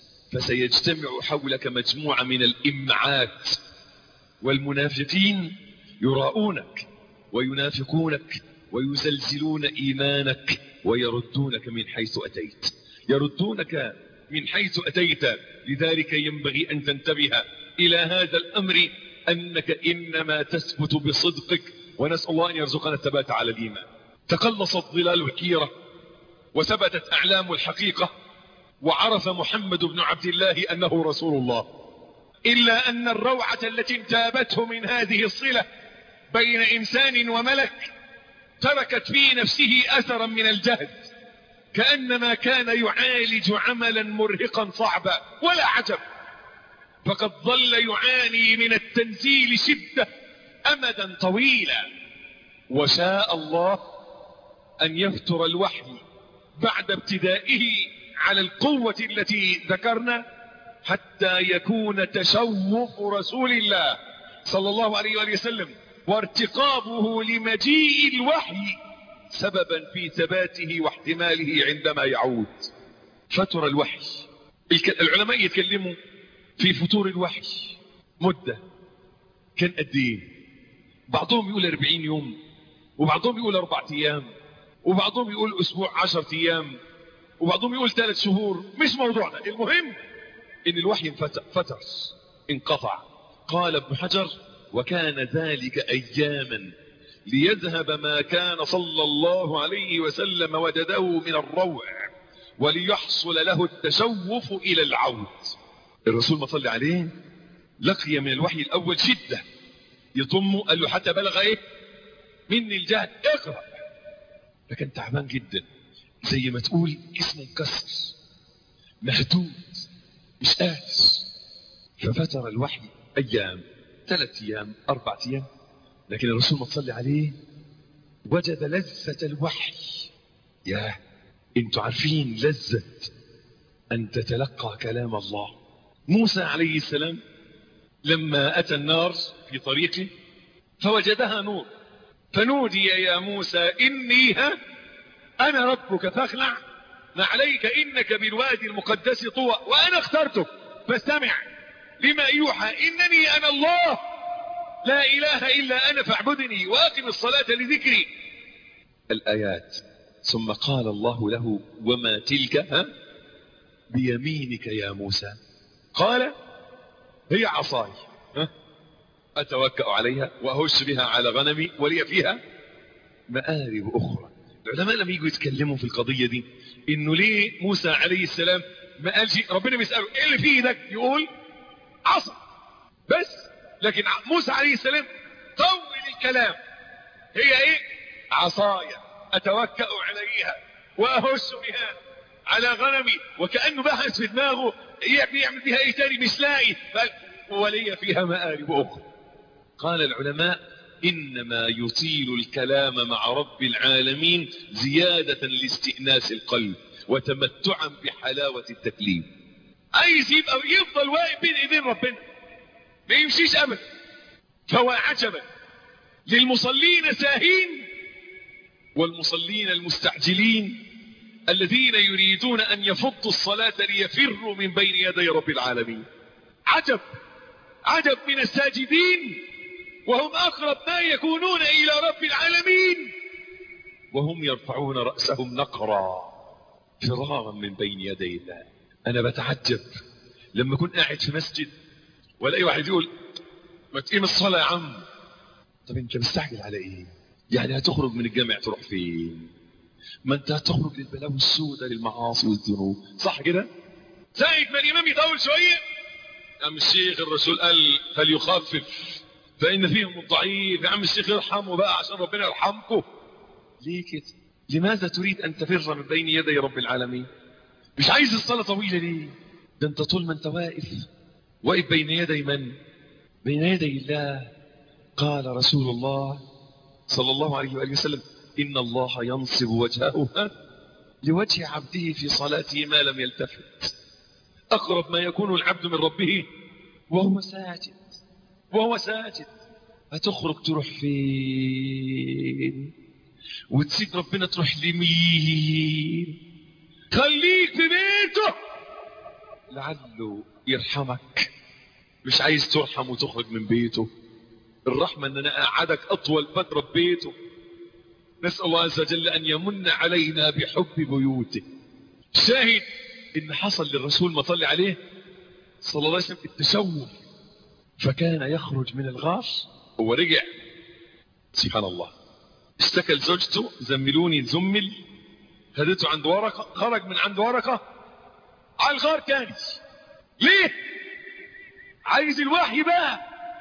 فسيجتمع حولك مجموعة من الإمعات والمنافقين يراؤونك وينافقونك ويزلزلون إيمانك ويردونك من حيث أتيت يردونك من حيث أتيت لذلك ينبغي أن تنتبه إلى هذا الأمر أنك إنما تثبت بصدقك ونسأل الله أن يرزقنا الثبات على الإيمان تقلصت ظلال الكيرة وثبتت أعلام الحقيقة وعرف محمد بن عبد الله أنه رسول الله إلا أن الروعة التي انتابته من هذه الصلة بين إنسان وملك تركت في نفسه أثرا من الجهد كأنما كان يعالج عملا مرهقا صعبا ولا عجب فقد ظل يعاني من التنزيل شدة أمدا طويلا وشاء الله أن يفتر الوحي بعد ابتدائه على القوة التي ذكرنا حتى يكون تشوف رسول الله صلى الله عليه وآله وسلم وارتقابه لمجيء الوحي سببا في ثباته واحتماله عندما يعود فتر الوحي العلماء يتكلموا في فتور الوحي مدة كان قد ايه بعضهم يقول 40 يوم وبعضهم يقول أربع أيام وبعضهم يقول أسبوع عشر أيام وبعضهم يقول ثلاث شهور مش موضوعنا المهم ان الوحي فتر انقطع قال ابن حجر وكان ذلك اياما ليذهب ما كان صلى الله عليه وسلم وجده من الروع وليحصل له التشوف الى العود الرسول ما صلى عليه لقي من الوحي الاول شدة يضمه قال له حتى بلغ ايه مني الجهد اقرأ لكن تعبان جدا زي ما تقول اسمه مكسر مهدود مش قادر ففتر الوحي ايام ثلاث ايام اربع ايام لكن الرسول ما تصلي عليه وجد لذة الوحي يا انتوا عارفين لذة ان تتلقى كلام الله موسى عليه السلام لما اتى النار في طريقه فوجدها نور فنودي يا موسى اني ها انا ربك فاخلع ما عليك انك بالوادي المقدس طوى وانا اخترتك فاستمع لما يوحى انني انا الله لا اله الا انا فاعبدني واقم الصلاة لذكري الايات ثم قال الله له وما تلك ها بيمينك يا موسى قال هي عصاي ها اتوكأ عليها واهش بها على غنمي ولي فيها مآرب اخرى العلماء لما يجوا يتكلموا في القضية دي انه ليه موسى عليه السلام ما قالش ربنا بيسأله ايه اللي في ايدك يقول عصا بس لكن موسى عليه السلام طول الكلام هي ايه عصايا اتوكأ عليها واهش بها على غنمي وكأنه بحث في دماغه يعمل بها ايه تاني مش لاقي ولي فيها مآرب اخرى قال العلماء إنما يطيل الكلام مع رب العالمين زيادة لاستئناس القلب وتمتعا بحلاوة التكليم عايز يبقى يفضل واقف بين ايدين ربنا ما يمشيش ابدا فهو عجبا للمصلين ساهين والمصلين المستعجلين الذين يريدون ان يفضوا الصلاة ليفروا من بين يدي رب العالمين عجب عجب من الساجدين وهم أقرب ما يكونون إلى رب العالمين وهم يرفعون رأسهم نقرا فرارا من بين يدي الله أنا بتعجب لما أكون قاعد في مسجد ولاقي واحد يقول ما تقيم الصلاة يا عم طب أنت مستعجل على إيه يعني هتخرج من الجامع تروح فين ما أنت هتخرج للبلاوي السوداء للمعاصي والذنوب صح كده ساعة ما الإمام يطول شوية يا عم الشيخ الرسول قال فليخفف فإن فيهم الضعيف يا عم الشيخ ارحمه بقى عشان ربنا يرحمكم ليه كده لماذا تريد أن تفر من بين يدي رب العالمين مش عايز الصلاة طويلة ليه ده انت طول ما انت واقف واقف بين يدي من بين يدي الله قال رسول الله صلى الله عليه وآله وسلم إن الله ينصب وجهه ها؟ لوجه عبده في صلاته ما لم يلتفت أقرب ما يكون العبد من ربه وهو ساجد وهو ساجد هتخرج تروح فين وتسيب ربنا تروح لمين خليك في بيته لعله يرحمك مش عايز ترحم وتخرج من بيته الرحمة ان انا اقعدك اطول فترة ببيته نسأل الله عز وجل ان يمن علينا بحب بيوته شاهد ان حصل للرسول ما صلي عليه صلى الله عليه وسلم التشوف فكان يخرج من الغار هو رجع سبحان الله اشتكى لزوجته زملوني زمل خدته عند ورقة خرج من عند ورقة على الغار تاني ليه عايز الوحي بقى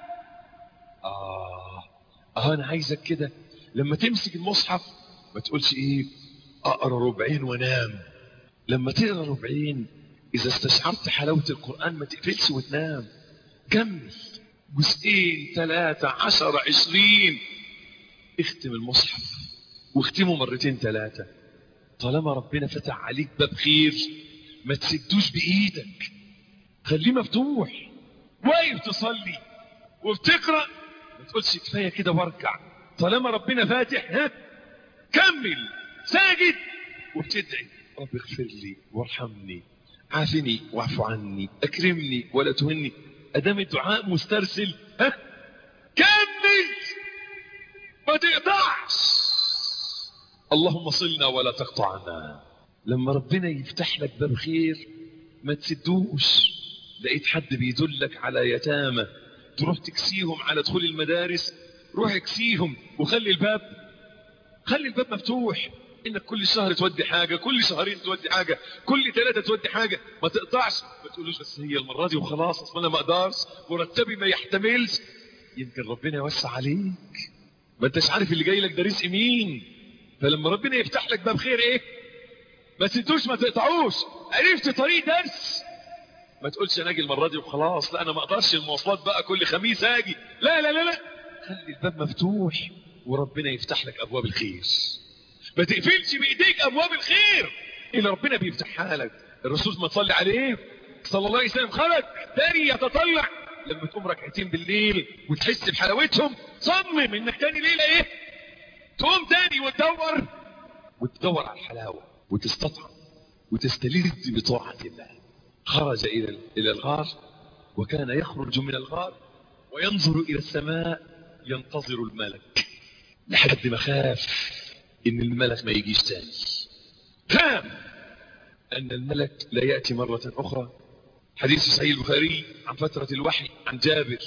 آه آه أنا عايزك كده لما تمسك المصحف ما تقولش إيه أقرأ ربعين وانام لما تقرأ ربعين إذا استشعرت حلاوة القرآن ما تقفلش وتنام كمل جزئين ثلاثة عشر عشرين اختم المصحف واختمه مرتين ثلاثة طالما ربنا فتح عليك باب خير ما تسدوش بإيدك خليه مفتوح واقف تصلي وبتقرأ ما تقولش كفاية كده واركع طالما ربنا فاتح ها كمل ساجد وبتدعي رب اغفر لي وارحمني عافني واعف عني اكرمني ولا تهني ادام الدعاء مسترسل ها كمل ما تقطعش اللهم صلنا ولا تقطعنا لما ربنا يفتح لك باب خير ما تسدوش لقيت حد بيدلك على يتامى تروح تكسيهم على دخول المدارس روح اكسيهم وخلي الباب خلي الباب مفتوح انك كل شهر تودي حاجة كل شهرين تودي حاجة كل ثلاثة تودي حاجة ما تقطعش ما تقولوش بس هي المرة دي وخلاص اصل انا ما اقدرش مرتبي ما يحتملش يمكن ربنا يوسع عليك ما انتش عارف اللي جاي لك ده رزق مين فلما ربنا يفتح لك باب خير ايه ما تسيبوش ما تقطعوش عرفت طريق درس ما تقولش انا اجي المره دي وخلاص لا انا ما اقدرش المواصلات بقى كل خميس اجي لا لا لا لا خلي الباب مفتوح وربنا يفتح لك ابواب الخير ما تقفلش بايديك ابواب الخير اللي ربنا بيفتحها لك الرسول ما تصلي عليه صلى الله عليه وسلم خرج تاني يتطلع لما تقوم ركعتين بالليل وتحس بحلاوتهم صمم انك تاني ليله ايه تقوم تاني وتدور وتدور على الحلاوه وتستطعم وتستلذ بطاعه الله خرج الى الى الغار وكان يخرج من الغار وينظر الى السماء ينتظر الملك لحد ما خاف ان الملك ما يجيش تاني خاف ان الملك لا ياتي مره اخرى حديث صحيح البخاري عن فتره الوحي عن جابر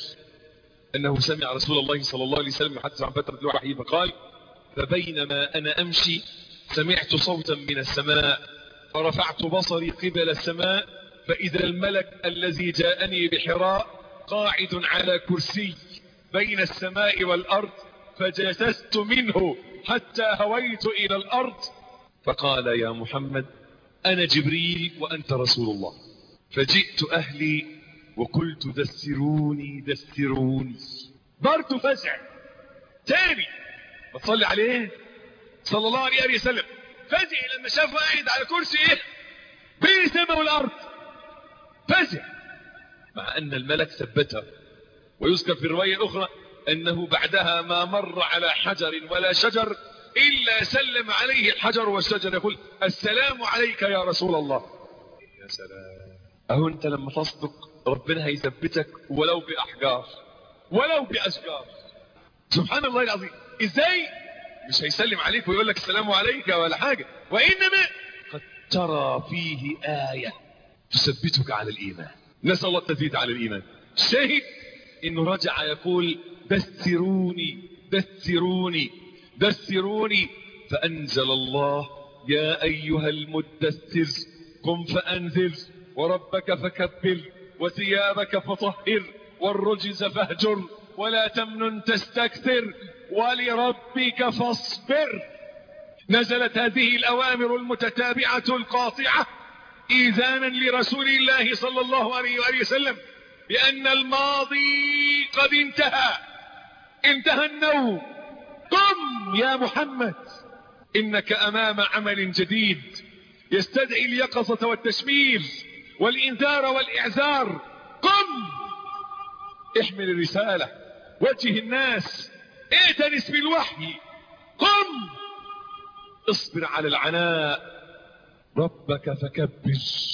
انه سمع رسول الله صلى الله عليه وسلم يحدث عن فتره الوحي فقال فبينما انا امشي سمعت صوتا من السماء فرفعت بصري قبل السماء فاذا الملك الذي جاءني بحراء قاعد على كرسي بين السماء والارض فجسست منه حتى هويت الى الارض فقال يا محمد انا جبريل وانت رسول الله فجئت اهلي وقلت دسروني دسروني برضه فزع تاني بتصلي عليه صلى الله عليه وسلم فزع لما شافه قاعد على كرسي ايه بين السماء والارض فزع مع ان الملك ثبته ويذكر في الروايه الاخرى انه بعدها ما مر على حجر ولا شجر الا سلم عليه الحجر والشجر يقول السلام عليك يا رسول الله يا سلام اهو انت لما تصدق ربنا هيثبتك ولو باحجار ولو باشجار سبحان الله العظيم ازاي مش هيسلم عليك ويقول لك السلام عليك ولا حاجه وانما قد ترى فيه ايه تثبتك على الايمان نسال الله التثبيت على الايمان الشاهد انه رجع يقول دثروني دثروني دثروني فانزل الله يا ايها المدثر قم فانذر وربك فكبر وثيابك فطهر والرجز فاهجر ولا تمنن تستكثر ولربك فاصبر نزلت هذه الاوامر المتتابعه القاطعه ايذانا لرسول الله صلى الله عليه واله وسلم بان الماضي قد انتهى انتهى النوم قم يا محمد انك امام عمل جديد يستدعي اليقظة والتشمير والانذار والاعذار قم احمل الرسالة وجه الناس ائتنس بالوحي قم اصبر على العناء ربك فكبر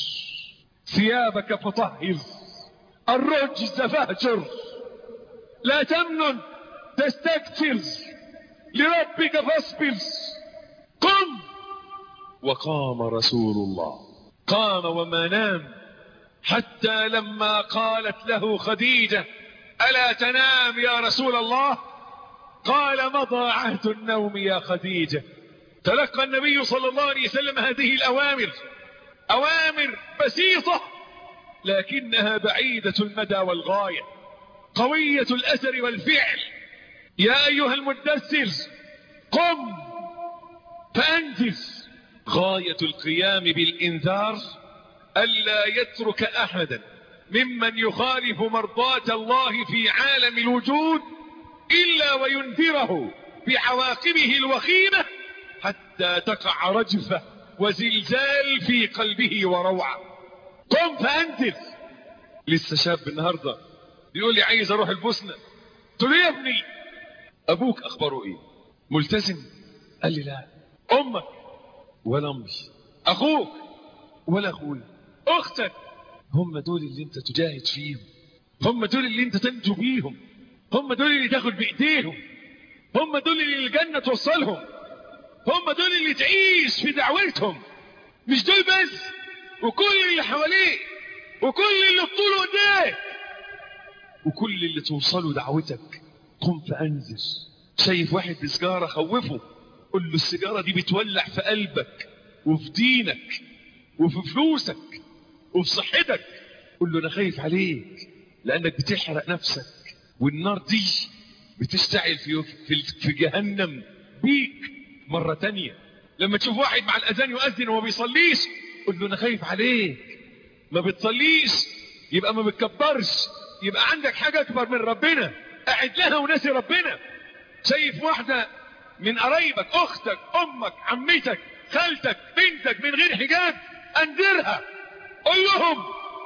ثيابك فطهر الرجز فاهجر لا تمنن تستكثر لربك فاصبر قم وقام رسول الله قام وما نام حتى لما قالت له خديجة ألا تنام يا رسول الله قال مضى عهد النوم يا خديجة تلقى النبي صلى الله عليه وسلم هذه الأوامر أوامر بسيطة لكنها بعيدة المدى والغاية قوية الأثر والفعل يا أيها المدثر قم فأنجز غاية القيام بالإنذار ألا يترك أحدا ممن يخالف مرضاة الله في عالم الوجود إلا وينذره بعواقبه الوخيمة حتى تقع رجفة وزلزال في قلبه وروعة قم فأنذر لسه شاب النهاردة بيقول لي عايز اروح البوسنة قلت له يا ابني ابوك اخباره ايه ملتزم قال لي لا امك ولا امي اخوك ولا اخوي اختك هم دول اللي انت تجاهد فيهم هم دول اللي انت تنجو بيهم هم دول اللي تاخد بايديهم هم دول اللي الجنة توصلهم هم دول اللي تعيش في دعوتهم مش دول بس وكل اللي حواليك وكل اللي بطوله ايديك وكل اللي توصله دعوتك قم فانذر شايف واحد بسجارة خوفه قل له السيجارة دي بتولع في قلبك وفي دينك وفي فلوسك وفي صحتك قل له انا خايف عليك لانك بتحرق نفسك والنار دي بتشتعل في في في جهنم بيك مرة تانية لما تشوف واحد مع الاذان يؤذن وما بيصليش قل له انا خايف عليك ما بتصليش يبقى ما بتكبرش يبقى عندك حاجة اكبر من ربنا قاعد لها وناسي ربنا شايف واحدة من قرايبك اختك امك عمتك خالتك بنتك من غير حجاب انذرها قل لهم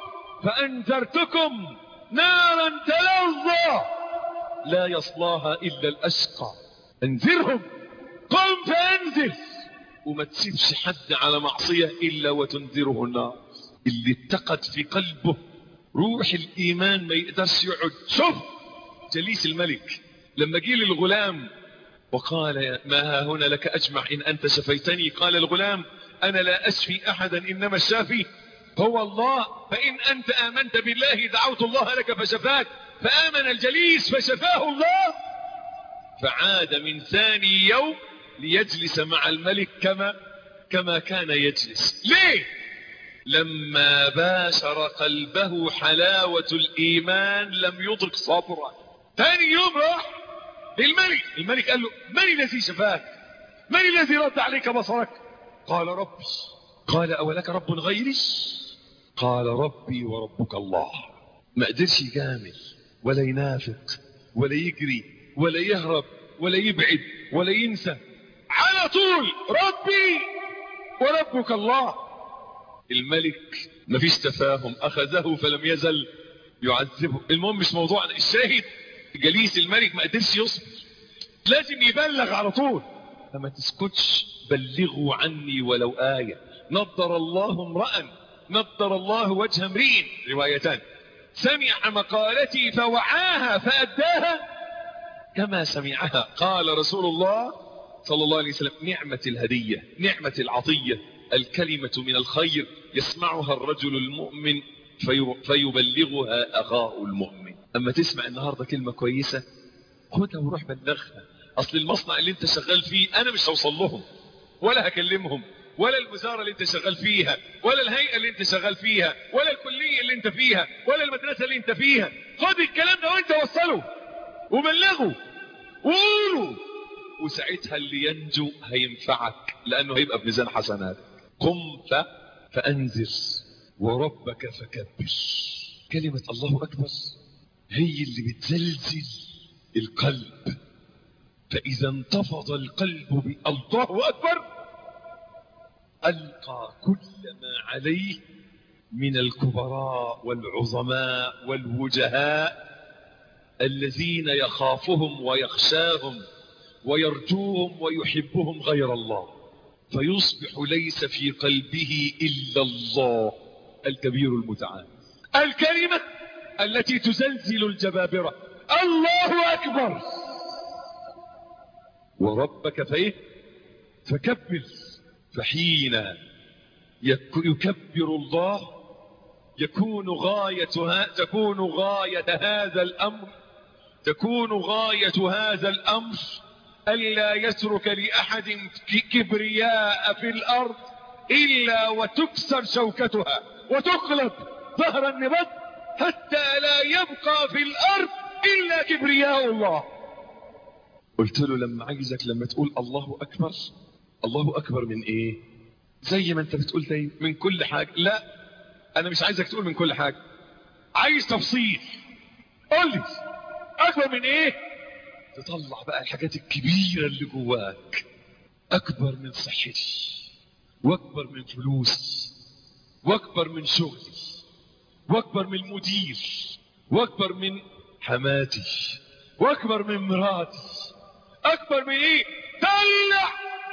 فانذرتكم نارا تلظى لا يصلاها الا الاشقى انذرهم قم فانذر وما تسيبش حد على معصية الا وتنذره النار اللي اتقد في قلبه روح الايمان ما يقدرش يقعد شوف جليس الملك لما جه للغلام وقال ما ها هنا لك اجمع ان انت شفيتني قال الغلام انا لا اشفي احدا انما الشافي هو الله فان انت امنت بالله دعوت الله لك فشفاك فامن الجليس فشفاه الله فعاد من ثاني يوم ليجلس مع الملك كما كما كان يجلس ليه لما باشر قلبه حلاوة الإيمان لم يدرك صبرا ثاني يوم راح للملك الملك قال له من الذي شفاك من الذي رد عليك بصرك قال ربي قال أولك رب غيري قال ربي وربك الله ما قدرش يجامل ولا ينافق ولا يجري ولا يهرب ولا يبعد ولا ينسى على طول ربي وربك الله الملك مفيش تفاهم اخذه فلم يزل يعذبه المهم مش موضوعنا الشاهد جليس الملك ما قدرش يصبر لازم يبلغ على طول فما تسكتش بلغوا عني ولو آية نضر الله امرأ نضر الله وجه امرئ روايتان سمع مقالتي فوعاها فأداها كما سمعها قال رسول الله صلى الله عليه وسلم نعمة الهدية نعمة العطية الكلمة من الخير يسمعها الرجل المؤمن في فيبلغها أخاه المؤمن أما تسمع النهاردة كلمة كويسة خدها وروح بلغها أصل المصنع اللي انت شغال فيه أنا مش هوصل لهم ولا هكلمهم ولا الوزارة اللي انت شغال فيها ولا الهيئة اللي انت شغال فيها ولا الكلية اللي انت فيها ولا المدرسة اللي انت فيها خد الكلام ده وانت وصله وبلغه وقوله وساعتها اللي ينجو هينفعك لأنه هيبقى بميزان حسنات قم ف... فأنذر وربك فكبر كلمة الله أكبر هي اللي بتزلزل القلب فإذا انتفض القلب بالله أكبر ألقى كل ما عليه من الكبراء والعظماء والوجهاء الذين يخافهم ويخشاهم ويرجوهم ويحبهم غير الله فيصبح ليس في قلبه إلا الله الكبير المتعال الكلمة التي تزلزل الجبابرة الله أكبر وربك فإيه فكبر فحين يكبر الله يكون غاية تكون غاية هذا الأمر تكون غاية هذا الأمر ألا يترك لأحد كبرياء في الأرض إلا وتكسر شوكتها وتقلب ظهر النبض حتى لا يبقى في الأرض إلا كبرياء الله قلت له لما عايزك لما تقول الله أكبر الله أكبر من إيه زي ما أنت بتقول زي من كل حاجة لا أنا مش عايزك تقول من كل حاجة عايز تفصيل قول لي أكبر من إيه تطلع بقى الحاجات الكبيرة اللي جواك أكبر من صحتي وأكبر من فلوسي وأكبر من شغلي وأكبر من المدير وأكبر من حماتي وأكبر من مراتي أكبر من إيه طلع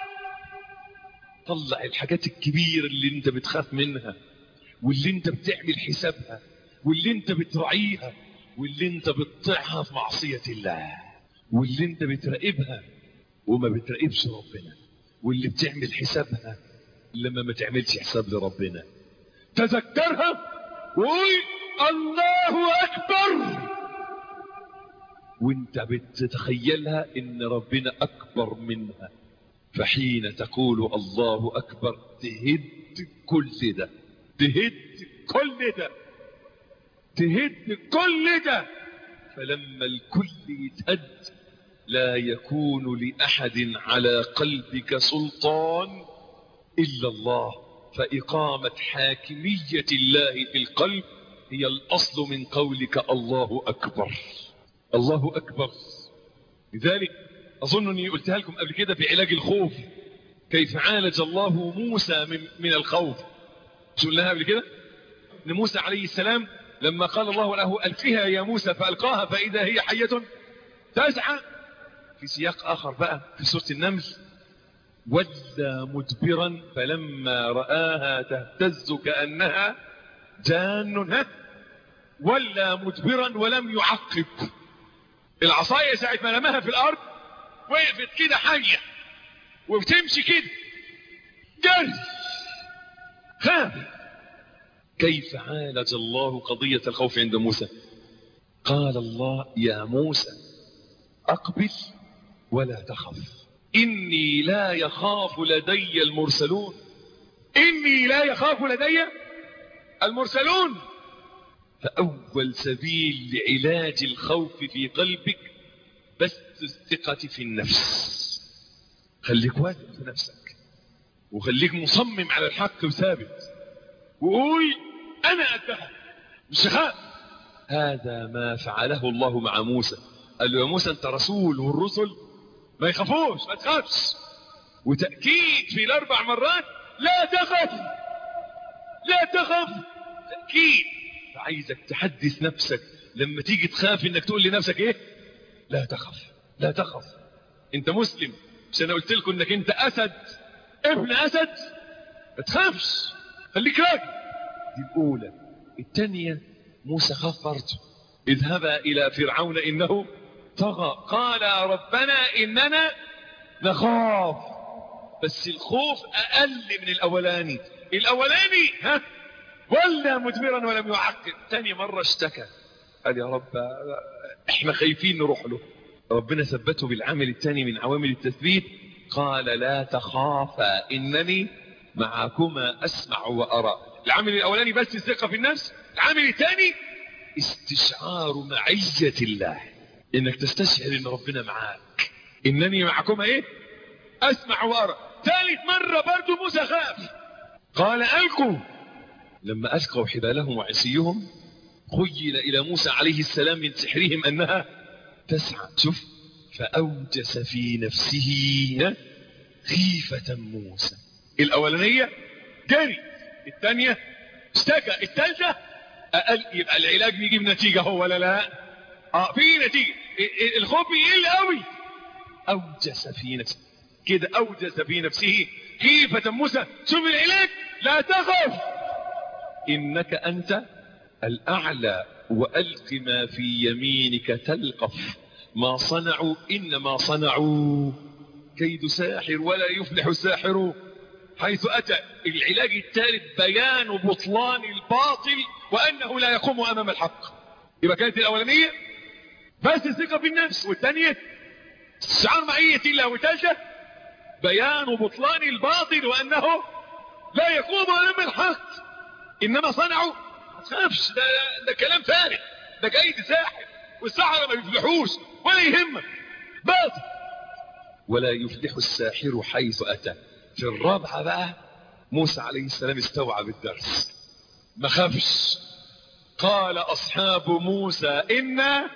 طلع الحاجات الكبيرة اللي انت بتخاف منها واللي انت بتعمل حسابها واللي انت بتراعيها واللي انت بتطيعها في معصية الله واللي انت بتراقبها وما بتراقبش ربنا واللي بتعمل حسابها لما ما تعملش حساب لربنا تذكرها وقول الله اكبر وانت بتتخيلها ان ربنا اكبر منها فحين تقول الله اكبر تهد كل ده تهد كل ده تهد كل ده فلما الكل يتهد لا يكون لأحد على قلبك سلطان إلا الله فإقامة حاكمية الله في القلب هي الأصل من قولك الله أكبر الله أكبر لذلك أظن أني قلتها لكم قبل كده في علاج الخوف كيف عالج الله موسى من, من الخوف شو قلناها قبل كده ان موسى عليه السلام لما قال الله له ألقها يا موسى فألقاها فإذا هي حية تسعى في سياق آخر بقى في سورة النمل ولى مدبرا فلما رآها تهتز كأنها جان ها ولى مدبرا ولم يعقب العصاية ساعة ما رماها في الأرض وقفت كده حية وبتمشي كده جري خاف كيف عالج الله قضية الخوف عند موسى قال الله يا موسى أقبل ولا تخف إني لا يخاف لدي المرسلون إني لا يخاف لدي المرسلون فأول سبيل لعلاج الخوف في قلبك بس الثقة في النفس خليك واثق في نفسك وخليك مصمم على الحق وثابت وقول أنا أتهم مش خاف هذا ما فعله الله مع موسى قال له يا موسى أنت رسول والرسل ما يخافوش ما تخافش وتأكيد في الأربع مرات لا تخف لا تخف تأكيد فعايزك تحدث نفسك لما تيجي تخاف انك تقول لنفسك ايه لا تخف لا تخف انت مسلم مش انا قلت لكم انك انت اسد ابن اسد ما تخافش خليك راجل دي الاولى الثانيه موسى خاف برضه اذهبا الى فرعون انه طغى قال ربنا اننا نخاف بس الخوف اقل من الاولاني الاولاني ها ولا مدبرا ولم يعقب تاني مرة اشتكى قال يا رب احنا خايفين نروح له ربنا ثبته بالعامل الثاني من عوامل التثبيت قال لا تخافا انني معكما اسمع وارى العامل الاولاني بس الثقة في النفس العامل الثاني استشعار معية الله انك تستشعر ان ربنا معاك انني معكما ايه اسمع وارى ثالث مرة برضو موسى خاف قال القوا لما ألقوا حبالهم وعصيهم خيل إلى موسى عليه السلام من سحرهم أنها تسعى شوف فأوجس في نفسه خيفة موسى الأولانية جري الثانية اشتكى الثالثة أقل يبقى العلاج بيجيب نتيجة هو ولا لا اه في نتيجة الخوف بيقل قوي أوجس في نفسه كده أوجس في نفسه خيفة موسى شوف العلاج لا تخف إنك أنت الأعلى وألق ما في يمينك تلقف ما صنعوا إنما صنعوا كيد ساحر ولا يفلح الساحر حيث أتى العلاج الثالث بيان بطلان الباطل وأنه لا يقوم أمام الحق يبقى كانت الأولانية بس الثقة في النفس والثانية استشعار معية الله والثالثة بيان بطلان الباطل وأنه لا يقوم أمام الحق إنما صنعوا ما تخافش ده, ده كلام فارغ ده كيد ساحر والسحرة ما يفلحوش ولا يهمك باطل ولا يفلح الساحر حيث أتى في الرابعة بقى موسى عليه السلام استوعب الدرس ما خافش قال أصحاب موسى إنا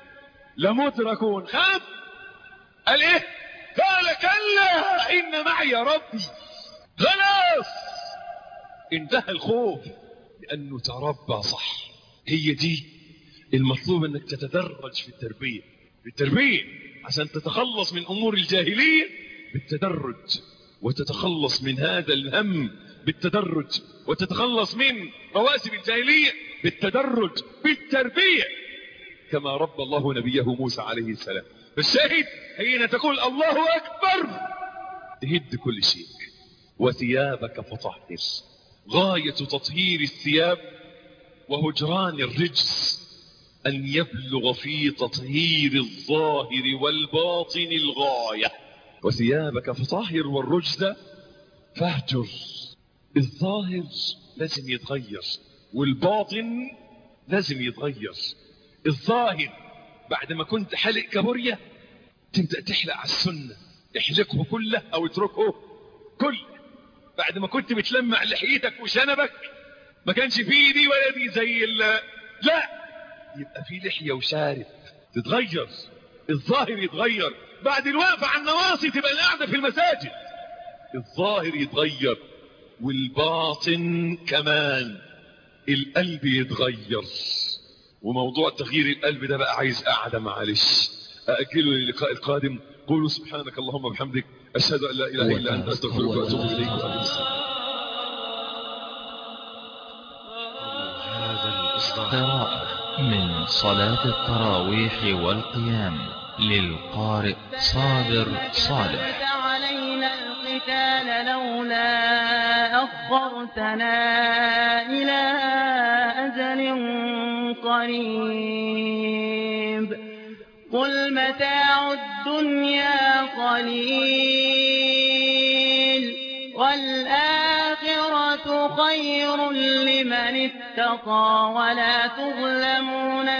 لمدركون خاف قال إيه قال كلا إن معي ربي خلاص انتهى الخوف لأنه تربى صح هي دي المطلوب أنك تتدرج في التربية في التربية عشان تتخلص من أمور الجاهلية بالتدرج وتتخلص من هذا الهم بالتدرج وتتخلص من رواسب الجاهلية بالتدرج بالتربية كما رب الله نبيه موسى عليه السلام فالشاهد حين تقول الله أكبر تهد كل شيء وثيابك فطهر غاية تطهير الثياب وهجران الرجس أن يبلغ في تطهير الظاهر والباطن الغاية وثيابك فطهر والرجز فاهجر الظاهر لازم يتغير والباطن لازم يتغير الظاهر بعد ما كنت حلق كابوريا تبدأ تحلق على السنة احلقه كله او اتركه كله بعد ما كنت بتلمع لحيتك وشنبك ما كانش فيه دي ولا دي زي ال لا يبقى في لحية وشارب تتغير الظاهر يتغير بعد الوقفة على النواصي تبقى القعدة في المساجد الظاهر يتغير والباطن كمان القلب يتغير وموضوع تغيير القلب ده بقى عايز قعدة معلش أأجله للقاء القادم قولوا سبحانك اللهم وبحمدك أشهد أن لا إله إلا أنت أستغفرك وأتوب إليك وأتوب هذا الإصدار قراءة من صلاة التراويح والقيام للقارئ صابر صالح كتبت علينا القتال لولا أخرتنا إلى أجل قريب قل متاع الدنيا قليل والآخرة خير لمن اتقى ولا تظلمون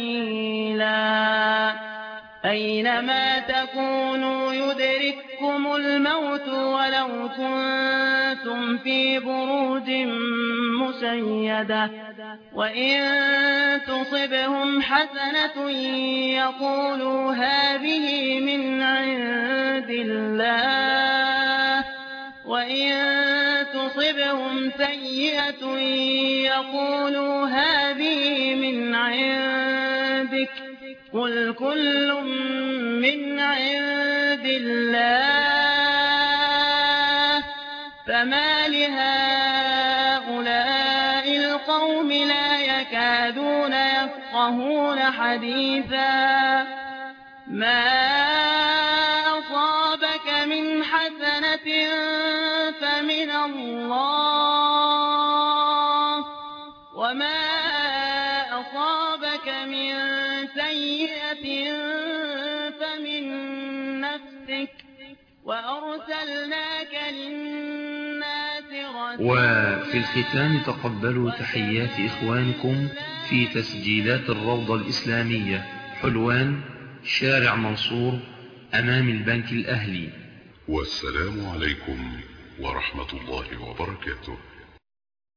فتيلا أينما تكونوا يدرككم الموت ولو كنتم في بروج مشيدة وإن تصبهم حسنة يقولوا هذه من عند الله وإن تصبهم سيئة يقولوا هذه من عندك قل كل من عند الله فما لهؤلاء القوم لا يكادون يفقهون حديثا ما أصابك من حسنة فمن الله وما أصابك من سيئة فمن نفسك وأرسلناك للناس رسولا وفي الختام تقبلوا تحيات إخوانكم في تسجيلات الروضة الإسلامية حلوان شارع منصور أمام البنك الأهلي والسلام عليكم ورحمة الله وبركاته